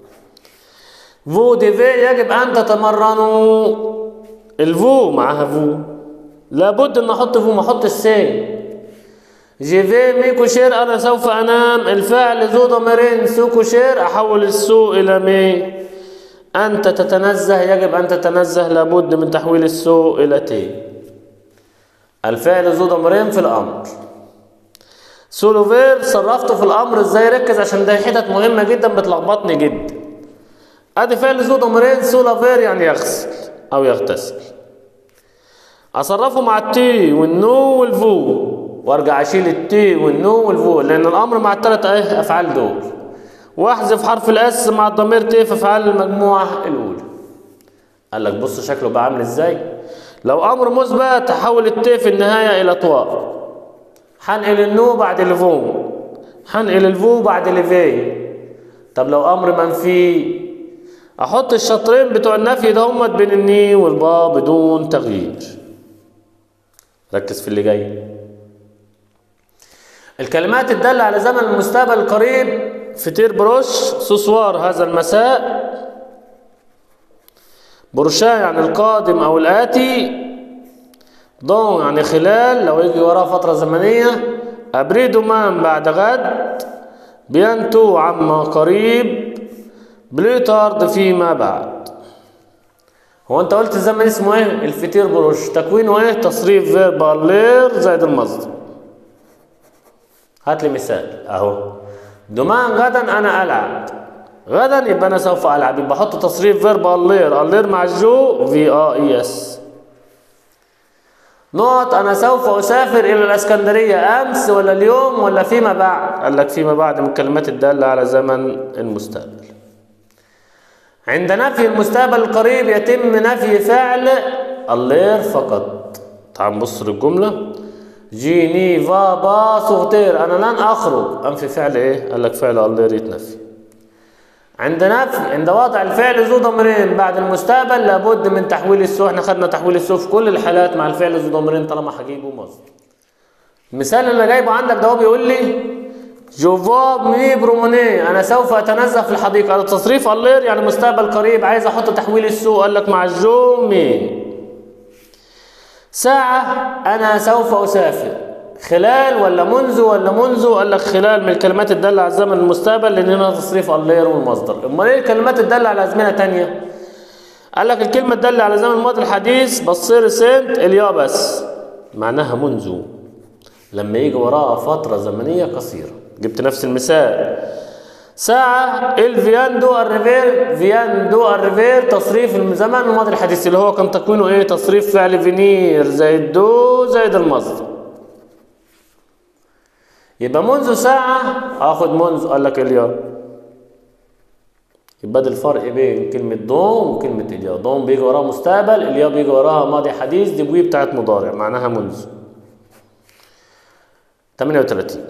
فو ديفي يجب ان تتمرنوا الفو معاها فو لابد ان احط فو ما احط السي جي في مي كوشير انا سوف انام الفعل ذو ضميرين سو كوشير احول السو الى مي انت تتنزه يجب ان تتنزه لابد من تحويل السو الى تي الفعل ذو ضميرين في الامر سولوفير صرفته في الامر ازاي ركز عشان ده حتت مهمه جدا بتلخبطني جدا ادي فعل ذو ضميرين سولافير يعني يغسل او يغتسل اصرفه مع التي والنو والفو وارجع اشيل التي والنو والفو لان الامر مع الثلاث ايه افعال دول واحذف حرف الاس مع الضمير تي في افعال المجموعه الاولى قال لك بص شكله بقى عامل ازاي لو امر مثبت هحول التي في النهايه الى طواء هنقل النو بعد الفو هنقل الفو بعد الفي طب لو امر منفي احط الشطرين بتوع النفي ده هم بين الني والبا بدون تغيير ركز في اللي جاي الكلمات الدالة على زمن المستقبل القريب فطير بروش سوسوار هذا المساء برشا يعني القادم او الاتي دون يعني خلال لو يجي وراه فترة زمنية ابريدو مان بعد غد بينتو عما قريب بليتارد فيما بعد هو انت قلت الزمن اسمه ايه الفطير بروش تكوينه ايه تصريف فيرب لير زائد المصدر هات لي مثال اهو دمان غدا انا العب غدا يبقى انا سوف العب يبقى احط تصريف فيرب اللير اللير مع الجو في ا اي اس نقط انا سوف اسافر الى الاسكندريه امس ولا اليوم ولا فيما بعد قال لك فيما بعد من الكلمات الداله على زمن المستقبل عند نفي المستقبل القريب يتم نفي فعل اللير فقط تعال نبص للجمله جيني فا با سوغتير انا لن اخرج انفي فعل ايه قال لك فعل اللير يتنفي عند نفي عند وضع الفعل ذو ضميرين بعد المستقبل لابد من تحويل السو احنا خدنا تحويل السو في كل الحالات مع الفعل ذو ضميرين طالما هجيبه مصدر المثال اللي جايبه عندك ده هو بيقول لي جوفا مي بروموني انا سوف اتنزه في الحديقه على تصريف اللير يعني مستقبل قريب عايز احط تحويل السو قال لك مع الجو مي ساعة أنا سوف أسافر خلال ولا منذ ولا منذ قال لك خلال من الكلمات الدالة على الزمن المستقبل لأن هنا تصريف اللير والمصدر أمال إيه الكلمات الدالة على أزمنة تانية قال لك الكلمة تدل على زمن الماضي الحديث بصير سنت اليا بس معناها منذ لما يجي وراها فترة زمنية قصيرة جبت نفس المثال ساعة الفياندو الريفير فياندو الريفير تصريف الزمن الماضي الحديث اللي هو كان تكوينه ايه تصريف فعل فينير زائد دو زائد المصدر يبقى منذ ساعة اخد منذ قال لك اليا يبقى ده الفرق بين كلمة دوم وكلمة اليا دوم بيجي وراها مستقبل اليا بيجي وراها ماضي حديث دي بوي بتاعت مضارع معناها منذ 38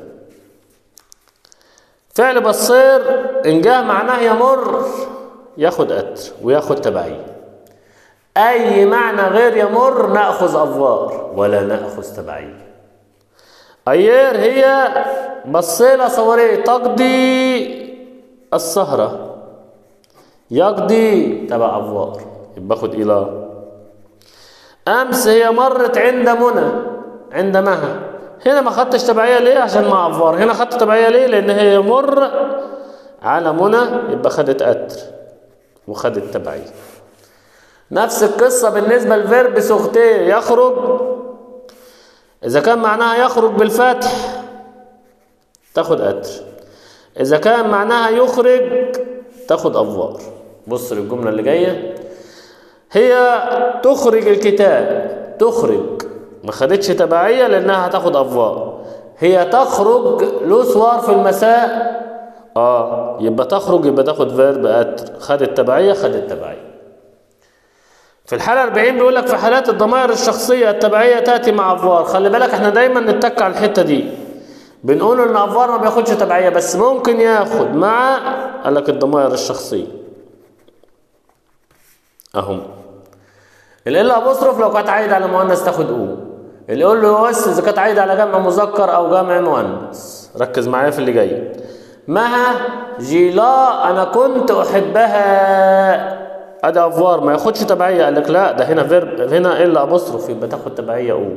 فعل بصير إن جاء معناه يمر ياخد أتر وياخد تبعية أي معنى غير يمر نأخذ أفوار ولا نأخذ تبعية أير هي بصيلة صورية تقضي السهرة يقضي تبع أفوار يبقى خد إلى أمس هي مرت عند منى عند مها هنا ما خدتش تبعية ليه عشان مع أفوار هنا خدت تبعية ليه لأن هي يمر على منى يبقى خدت أتر وخدت تبعية نفس القصة بالنسبة لفيرب سوختيه يخرج إذا كان معناها يخرج بالفتح تاخد أتر إذا كان معناها يخرج تاخد أفوار بص للجملة اللي جاية هي تخرج الكتاب تخرج ما خدتش تبعية لأنها هتاخد أفوار هي تخرج له سوار في المساء اه يبقى تخرج يبقى تاخد فيرب أتر خدت تبعية خدت تبعية في الحالة 40 بيقول لك في حالات الضمائر الشخصية التبعية تأتي مع أفوار خلي بالك احنا دايما نتك على الحتة دي بنقول ان أفوار ما بياخدش تبعية بس ممكن ياخد مع قال لك الضمائر الشخصية اهم ال ابوستروف لو كانت عايدة على مؤنث تاخد او اللي يقول له اس اذا كانت عايدة على جمع مذكر او جمع مؤنث ركز معايا في اللي جاي مها جيلا انا كنت احبها ادي افوار ما ياخدش تبعيه قال لك لا ده هنا فيرب هنا الا ابوستروف يبقى تاخد تبعيه او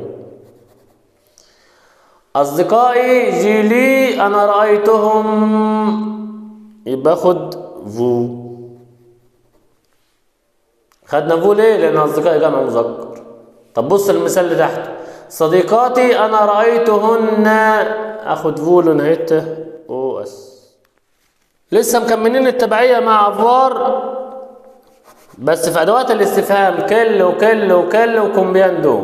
اصدقائي جيلي انا رايتهم يبقى خد فو خدنا فو ليه لان اصدقائي جمع مذكر طب بص المثال اللي تحته صديقاتي انا رايتهن اخد فو لنهايته او اس لسه مكملين التبعيه مع افوار بس في ادوات الاستفهام كل وكل وكل وكومبياندو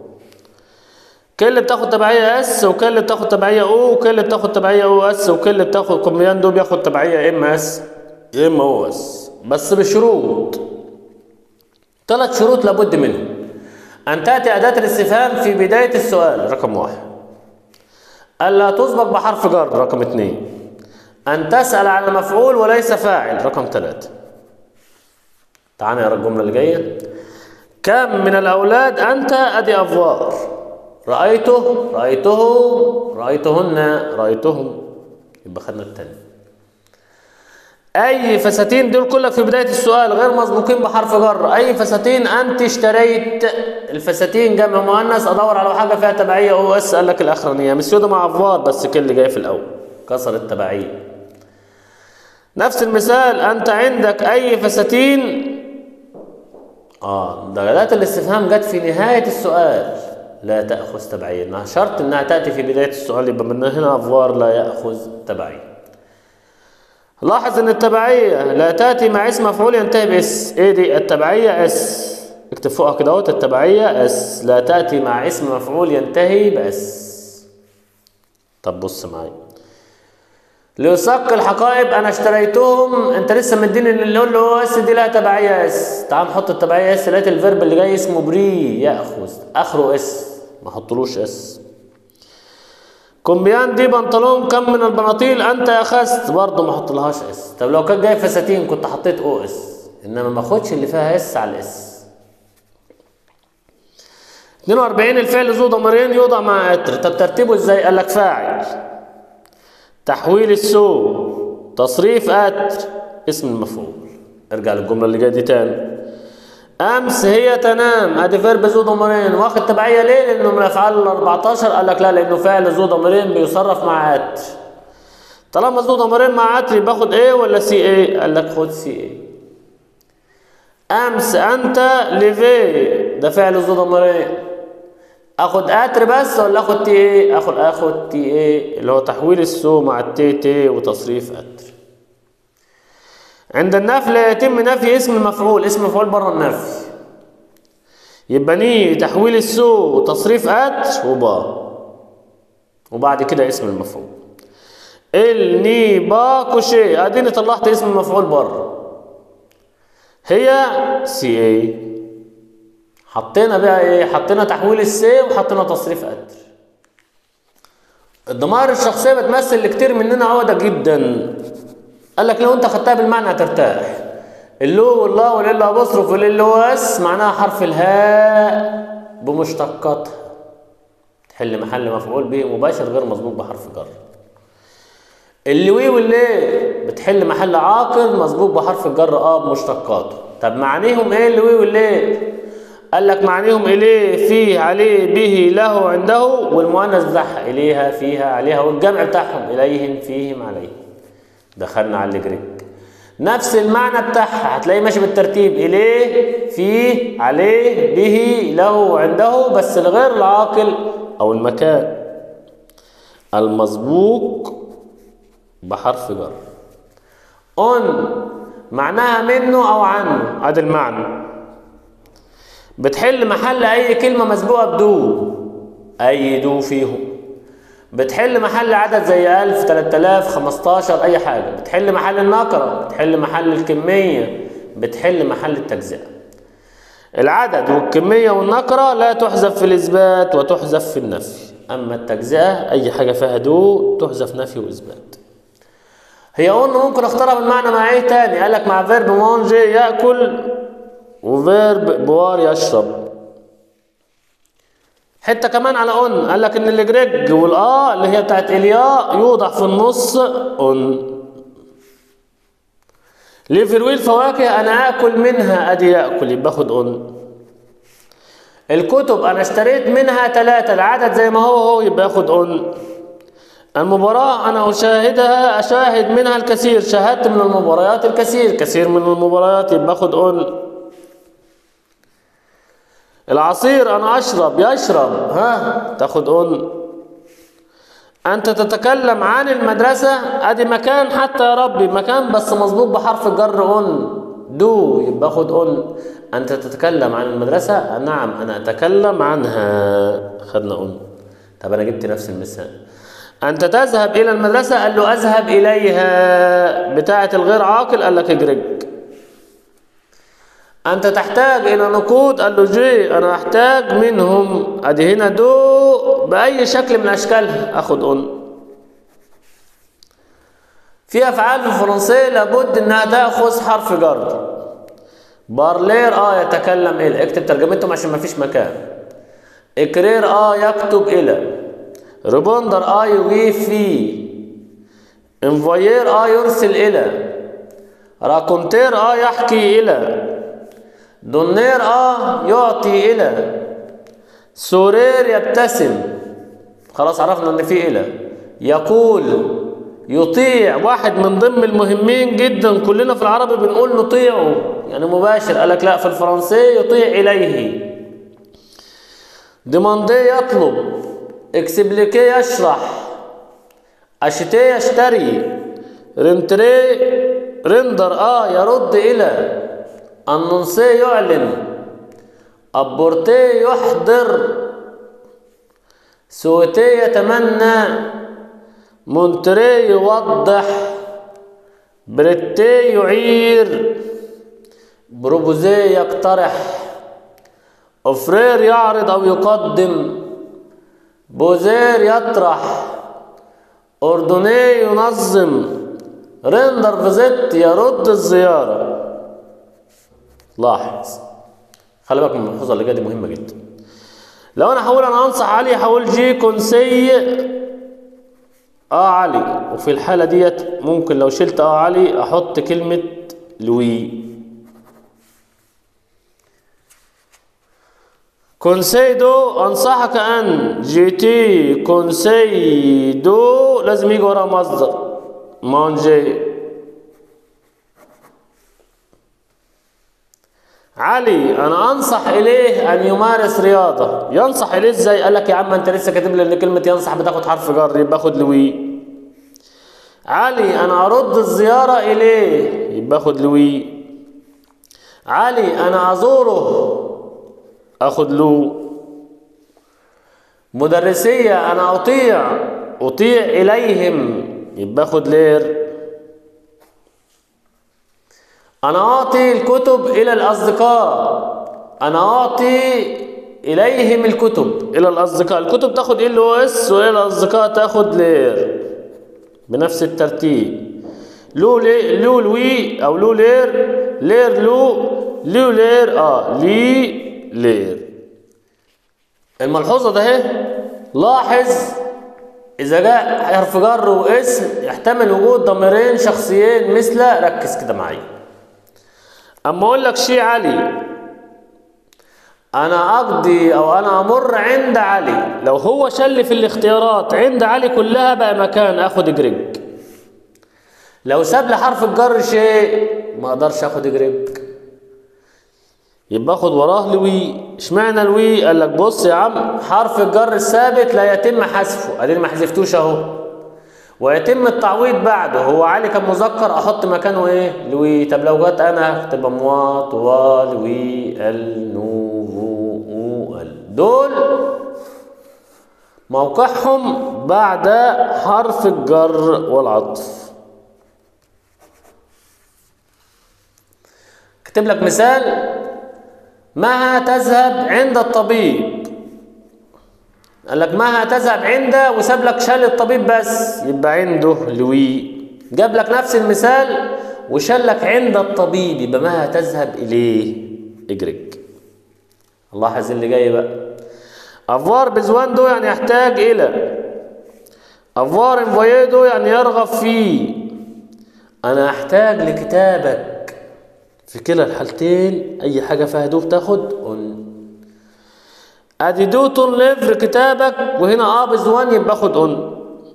كل بتاخد تبعيه اس وكل بتاخد تبعيه او وكل بتاخد تبعيه او اس وكل بتاخد كومبياندو بياخد تبعيه يا اما اس يا اما او اس بس بشروط ثلاث شروط لابد منهم ان تاتي اداه الاستفهام في بدايه السؤال رقم واحد الا تسبق بحرف جر رقم اثنين ان تسال على مفعول وليس فاعل رقم ثلاثه تعال نقرا الجمله اللي جايه كم من الاولاد انت ادي افوار رايته رايته رايتهن رايتهم يبقى خدنا التاني اي فساتين دول كلك في بدايه السؤال غير مسبوقين بحرف جر اي فساتين انت اشتريت الفساتين جمع مؤنث ادور على حاجه فيها تبعيه او اس قال لك الاخرانيه مسيوده مع افوار بس كل اللي جاي في الاول كسر التبعيه نفس المثال انت عندك اي فساتين اه درجات الاستفهام جت في نهاية السؤال لا تأخذ تبعية انها شرط انها تأتي في بداية السؤال يبقى من هنا افوار لا يأخذ تبعية لاحظ ان التبعية لا تأتي مع اسم مفعول ينتهي باس ايه دي التبعية اس اكتب فوقها كده اهوت التبعية اس لا تأتي مع اسم مفعول ينتهي باس طب بص معايا ليصق الحقائب انا اشتريتهم انت لسه مديني اللي يقول له اس دي لها تبعيه اس تعال نحط التبعيه اس لقيت الفيرب اللي جاي اسمه بري ياخذ اخره اس ما احطلوش اس كومبيان دي بنطلون كم من البناطيل انت اخذت برضه ما احطلهاش اس طب لو كان جاي فساتين كنت حطيت او اس انما ما اخدش اللي فيها اس على الاس 42 الفعل ذو ضميرين يوضع مع اتر طب ترتيبه ازاي قال لك فاعل تحويل السوء تصريف أتر اسم المفعول ارجع للجملة اللي جاية دي تاني أمس هي تنام أدي فيرب ذو ضميرين واخد تبعية ليه؟ لأنه من الأفعال ال 14 قال لك لا لأنه فعل ذو ضميرين بيصرف مع أتر طالما ذو ضميرين مع أتر باخد إيه ولا سي إيه؟ قال لك خد سي إيه امس انت ليفي ده فعل ذو ضميرين اخد اتر بس ولا اخد تي ايه اخد اخد تي ايه اللي هو تحويل السو مع التي تي وتصريف اتر عند النفي لا يتم نفي اسم المفعول اسم المفعول بره النفي يبقى ني تحويل السو وتصريف اتر وبا وبعد كده اسم المفعول الني با كوشي اديني طلعت اسم المفعول بره هي سي اي حطينا بقى ايه حطينا تحويل السي وحطينا تصريف اتر الضمائر الشخصيه بتمثل لكتير مننا عقده جدا قال لك لو انت خدتها بالمعنى هترتاح اللو والله والله ابصرف واللي هو اس معناها حرف الهاء بمشتقاتها تحل محل مفعول به مباشر غير مسبوق بحرف جر اللوي واللي بتحل محل عاقل مسبوق بحرف الجر اه بمشتقاته طب معانيهم ايه اللوي واللي قال لك معانيهم اليه فيه عليه به له عنده والمؤنث بتاعها اليها فيها عليها والجمع بتاعهم اليهم فيهم عليهم دخلنا على الجريك نفس المعنى بتاعها هتلاقيه ماشي بالترتيب اليه فيه عليه به له عنده بس الغير العاقل او المكان المسبوق بحرف جر ان معناها منه او عنه ادي المعنى بتحل محل اي كلمه مسبوقه بدو اي دو فيهم بتحل محل عدد زي 1000 3000 15 اي حاجه بتحل محل النكره بتحل محل الكميه بتحل محل التجزئه العدد والكميه والنكره لا تحذف في الاثبات وتحذف في النفي اما التجزئه اي حاجه فيها دو تحذف نفي واثبات هي قلنا ممكن اختارها بالمعنى مع ايه تاني قال لك مع فيرب مونجي ياكل وفيرب بوار يشرب حته كمان على اون قال لك ان الجريج والا اللي هي بتاعت الياء يوضع في النص اون ليفروي الفواكه انا اكل منها ادي ياكل يبقى اخد اون الكتب انا اشتريت منها ثلاثة العدد زي ما هو هو يبقى اخد اون المباراة أنا أشاهدها أشاهد منها الكثير شاهدت من المباريات الكثير كثير من المباريات يبقى أخد أون العصير أنا أشرب يشرب ها تاخد أون أنت تتكلم عن المدرسة أدي مكان حتى يا ربي مكان بس مسبوق بحرف الجر أون دو يبقى أخد أون أنت تتكلم عن المدرسة نعم أنا أتكلم عنها خدنا أون طب أنا جبت نفس المثال أنت تذهب إلى المدرسة قال له أذهب إليها بتاعة الغير عاقل قال لك اجرج أنت تحتاج إلى نقود قال له جي أنا أحتاج منهم أدي هنا دو بأي شكل من أشكالها أخد أن في أفعال في الفرنسية لابد إنها تأخذ حرف جر بارلير آه يتكلم إلى اكتب ترجمتهم عشان ما فيش مكان إكرير آه يكتب إلى ريبوندر اه يجيب فيه انفاير اه يرسل الى راكونتير اه يحكي الى دونير اه يعطي الى سورير يبتسم خلاص عرفنا ان في الى يقول يطيع واحد من ضمن المهمين جدا كلنا في العربي بنقول نطيعه يعني مباشر قالك لا في الفرنسي يطيع اليه ديماندي يطلب اكسبليكي يشرح اشتي يشتري رنتري رندر اه يرد الى النونسي يعلن ابورتي يحضر سوتي يتمنى مونتري يوضح بريتي يعير بروبوزي يقترح أفرير يعرض أو يقدم بوزير يطرح أردني ينظم ريندر فيزيت يرد الزيارة لاحظ خلي بالك من الملحوظة اللي جاية دي مهمة جدا لو أنا هقول أنا أنصح علي هقول جي كونسي آه علي وفي الحالة ديت ممكن لو شلت آه علي أحط كلمة لوي كونسيدو انصحك ان جيتي كونسيدو لازم يجي وراه مصدر مانجي علي انا انصح اليه ان يمارس رياضه ينصح اليه ازاي قال لك يا عم انت لسه كاتب لي ان كلمه ينصح بتاخد حرف جر يبقى خد لوي علي انا ارد الزياره اليه يبقى خد لوي علي انا ازوره اخد له مدرسيه انا اطيع اطيع اليهم يبقى خد لير أنا أعطي الكتب إلى الأصدقاء أنا أعطي إليهم الكتب إلى الأصدقاء الكتب تاخد ال او اس وإلى الأصدقاء تاخد لير بنفس الترتيب لو لي لو لوي أو لو لير لير لو لو لير آه لي لير الملحوظة ده اهي لاحظ إذا جاء حرف جر واسم يحتمل وجود ضميرين شخصيين مثل ركز كده معايا اما اقول لك شي علي انا اقضي او انا امر عند علي لو هو شل في الاختيارات عند علي كلها بقى مكان اخد جريج لو ساب لي حرف الجر شيء ما اقدرش اخد جريج يبقى اخد وراه لوي اشمعنى الوي قال لك بص يا عم حرف الجر الثابت لا يتم حذفه اديني ما حذفتوش اهو ويتم التعويض بعده هو علي كان مذكر احط مكانه ايه لوي طب لو جت انا تبقى موا طوا لوي ال نو فو او ال دول موقعهم بعد حرف الجر والعطف كتب لك مثال مها تذهب عند الطبيب قال لك ما هتذهب عنده وساب لك شال الطبيب بس يبقى عنده لوي جاب لك نفس المثال وشال لك عند الطبيب يبقى ما هتذهب اليه اجرك لاحظ اللي جاي بقى افوار بزوان دو يعني يحتاج الى افوار انفويدو يعني يرغب فيه انا احتاج لكتابك في كلا الحالتين اي حاجه فيها دو بتاخد اون ادي دوتون ليفر كتابك وهنا ابز 1 يبقى خد اون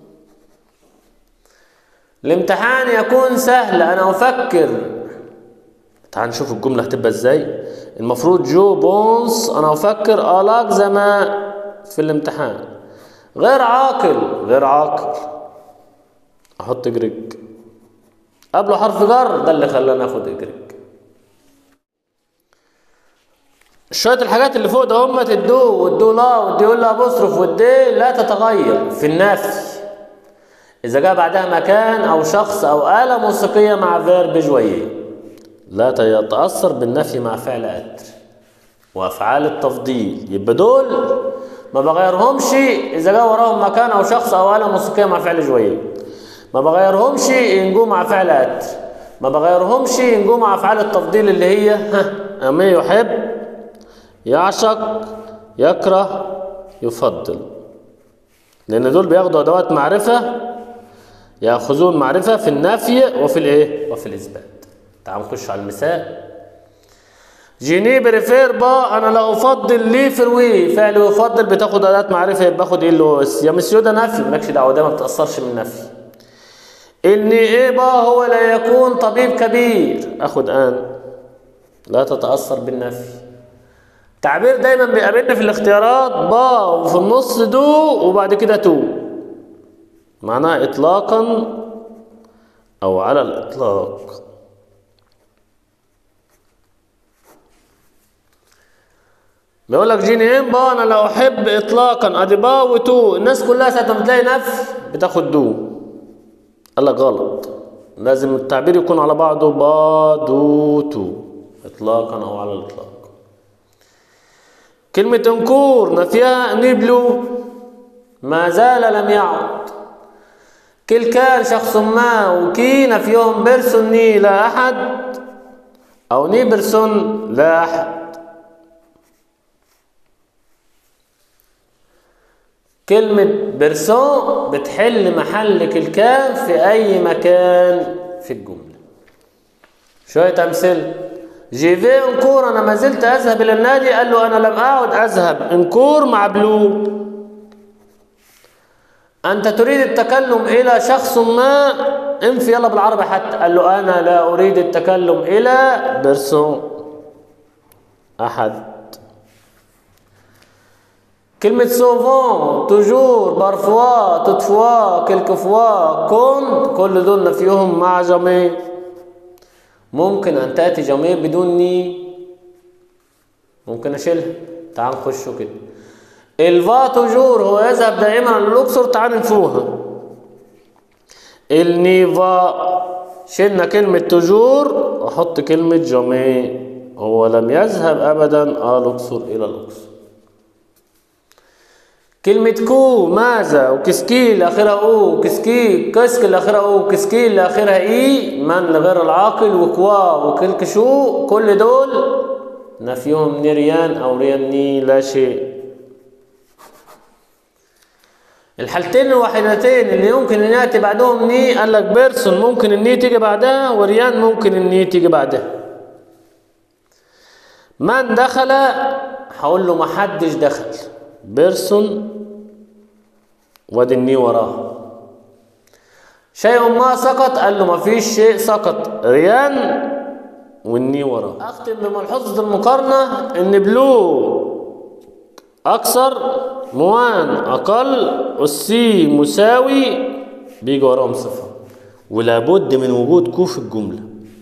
الامتحان يكون سهل انا افكر تعال نشوف الجمله هتبقى ازاي المفروض جو بونس انا افكر الاك زمان في الامتحان غير عاقل غير عاقل احط جريج قبله حرف جر ده اللي خلاني اخد جريج شوية الحاجات اللي فوق ده هم الدو والدو لا والدي لا بصرف والدي لا تتغير في النفي إذا جاء بعدها مكان أو شخص أو آلة موسيقية مع فيرب جوية لا تتأثر بالنفي مع فعل أتر وأفعال التفضيل يبقى دول ما بغيرهمش إذا جاء وراهم مكان أو شخص أو آلة موسيقية مع فعل جوية ما بغيرهمش ينجوا مع فعل أتر ما بغيرهمش ينجوا مع أفعال التفضيل اللي هي ها أما يحب يعشق يكره يفضل لان دول بياخدوا ادوات معرفه ياخذون معرفه في النفي وفي الايه وفي الاثبات تعال نخش على المثال جيني بريفير با انا لا افضل لي فروي فعل يفضل بتاخد اداه معرفه يبقى باخد ايه اللي يا مسيو ده نفي مالكش دعوه ده ما بتاثرش من النفي اني ايه با هو لا يكون طبيب كبير اخد ان لا تتاثر بالنفي تعبير دايما بيقابلنا في الاختيارات با وفي النص دو وبعد كده تو معناها اطلاقا او على الاطلاق بيقول لك جيني ام با انا لو احب اطلاقا ادي با وتو الناس كلها ساعه ما بتلاقي نفي بتاخد دو قال لك غلط لازم التعبير يكون على بعضه با دو تو اطلاقا او على الاطلاق كلمة انكور نفيها نبلو ما زال لم يعد كل كان شخص ما وكي نفيهم بيرسون ني لا أحد أو ني بيرسون لا أحد كلمة بيرسون بتحل محل كل كان في أي مكان في الجملة شوية أمثلة جيفي انكور انا ما زلت اذهب الى النادي قال له انا لم اعد اذهب انكور مع بلو انت تريد التكلم الى شخص ما انفي يلا بالعربي حتى قال له انا لا اريد التكلم الى بيرسون أحد كلمة سوفون توجور بارفوا توتفوا كلكفوا كون كل دول نفيهم مع جميع ممكن أن تأتي جميع بدون ني ممكن أشيلها تعال نخشوا كده الفا توجور هو يذهب دائما للأقصر تعال نشوفها النيفا شلنا كلمة توجور أحط كلمة جميع هو لم يذهب أبدا الأقصر إلى الأقصر كلمة كو ماذا وكسكي اللي آخرها أو كسكي كسك اللي آخرها أو كسكي اللي آخرها إي من لغير العاقل وكوا وكلكشو كل دول نفيهم نريان أو رياني لا شيء الحالتين الوحيدتين اللي يمكن ان ياتي بعدهم ني قال لك بيرسون ممكن الني تيجي بعدها وريان ممكن الني تيجي بعدها من دخل هقول له ما حدش دخل بيرسون وادي الني وراه شيء ما سقط قال له ما فيش شيء سقط ريان والني وراه اختم بملحوظه المقارنه ان بلو اكثر موان اقل السي مساوي بيجي وراهم صفه ولابد من وجود كو في الجمله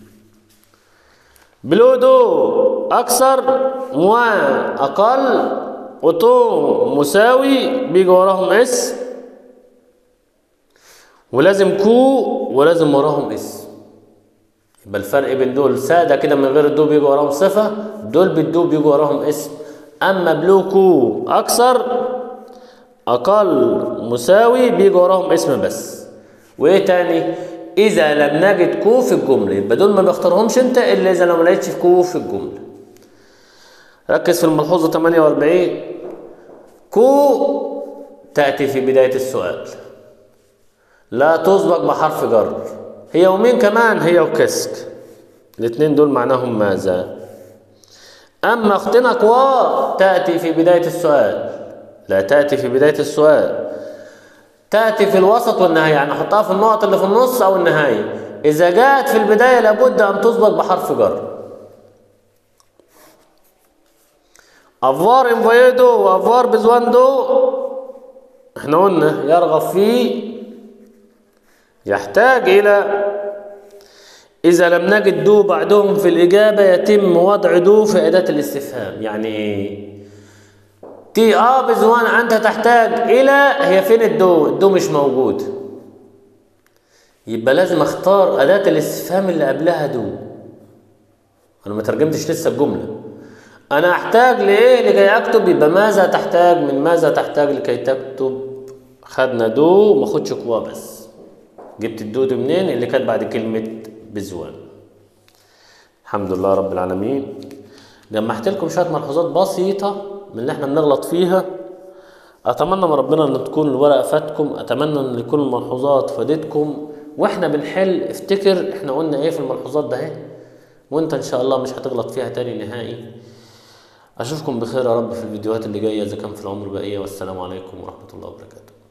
بلو دو اكثر موان اقل وتو مساوي بيجي وراهم اس ولازم كو ولازم وراهم اس يبقى الفرق بين دول ساده كده من غير الدو بيجي وراهم صفه دول بالدو بيجي وراهم اسم اما بلو كو اكثر اقل مساوي بيجي وراهم اسم بس وايه تاني اذا لم نجد كو في الجمله يبقى دول ما بيختارهمش انت الا اذا لو ما لقيتش كو في الجمله ركز في الملحوظه 48 كو تاتي في بدايه السؤال لا تسبق بحرف جر هي ومين كمان هي وكسك الاثنين دول معناهم ماذا أما اختنا كوا تأتي في بداية السؤال لا تأتي في بداية السؤال تأتي في الوسط والنهاية يعني أحطها في النقط اللي في النص أو النهاية إذا جاءت في البداية لابد أن تسبق بحرف جر أفوار انفويدو وأفوار بزواندو احنا قلنا يرغب فيه يحتاج إلى إذا لم نجد دو بعدهم في الإجابة يتم وضع دو في أداة الاستفهام يعني إيه؟ تي آه بزوان أنت تحتاج إلى هي فين الدو؟ الدو مش موجود يبقى لازم أختار أداة الاستفهام اللي قبلها دو أنا ما ترجمتش لسه الجملة أنا أحتاج لإيه لكي أكتب يبقى ماذا تحتاج من ماذا تحتاج لكي تكتب خدنا دو ما خدش كوا بس جبت الدو دي منين اللي كانت بعد كلمة بزوان الحمد لله رب العالمين جمعت لكم شويه ملحوظات بسيطه من اللي احنا بنغلط فيها اتمنى من ربنا ان تكون الورقه فاتكم اتمنى ان تكون الملحوظات فادتكم واحنا بنحل افتكر احنا قلنا ايه في الملحوظات ده اهي وانت ان شاء الله مش هتغلط فيها تاني نهائي اشوفكم بخير يا رب في الفيديوهات اللي جايه اذا كان في العمر بقيه والسلام عليكم ورحمه الله وبركاته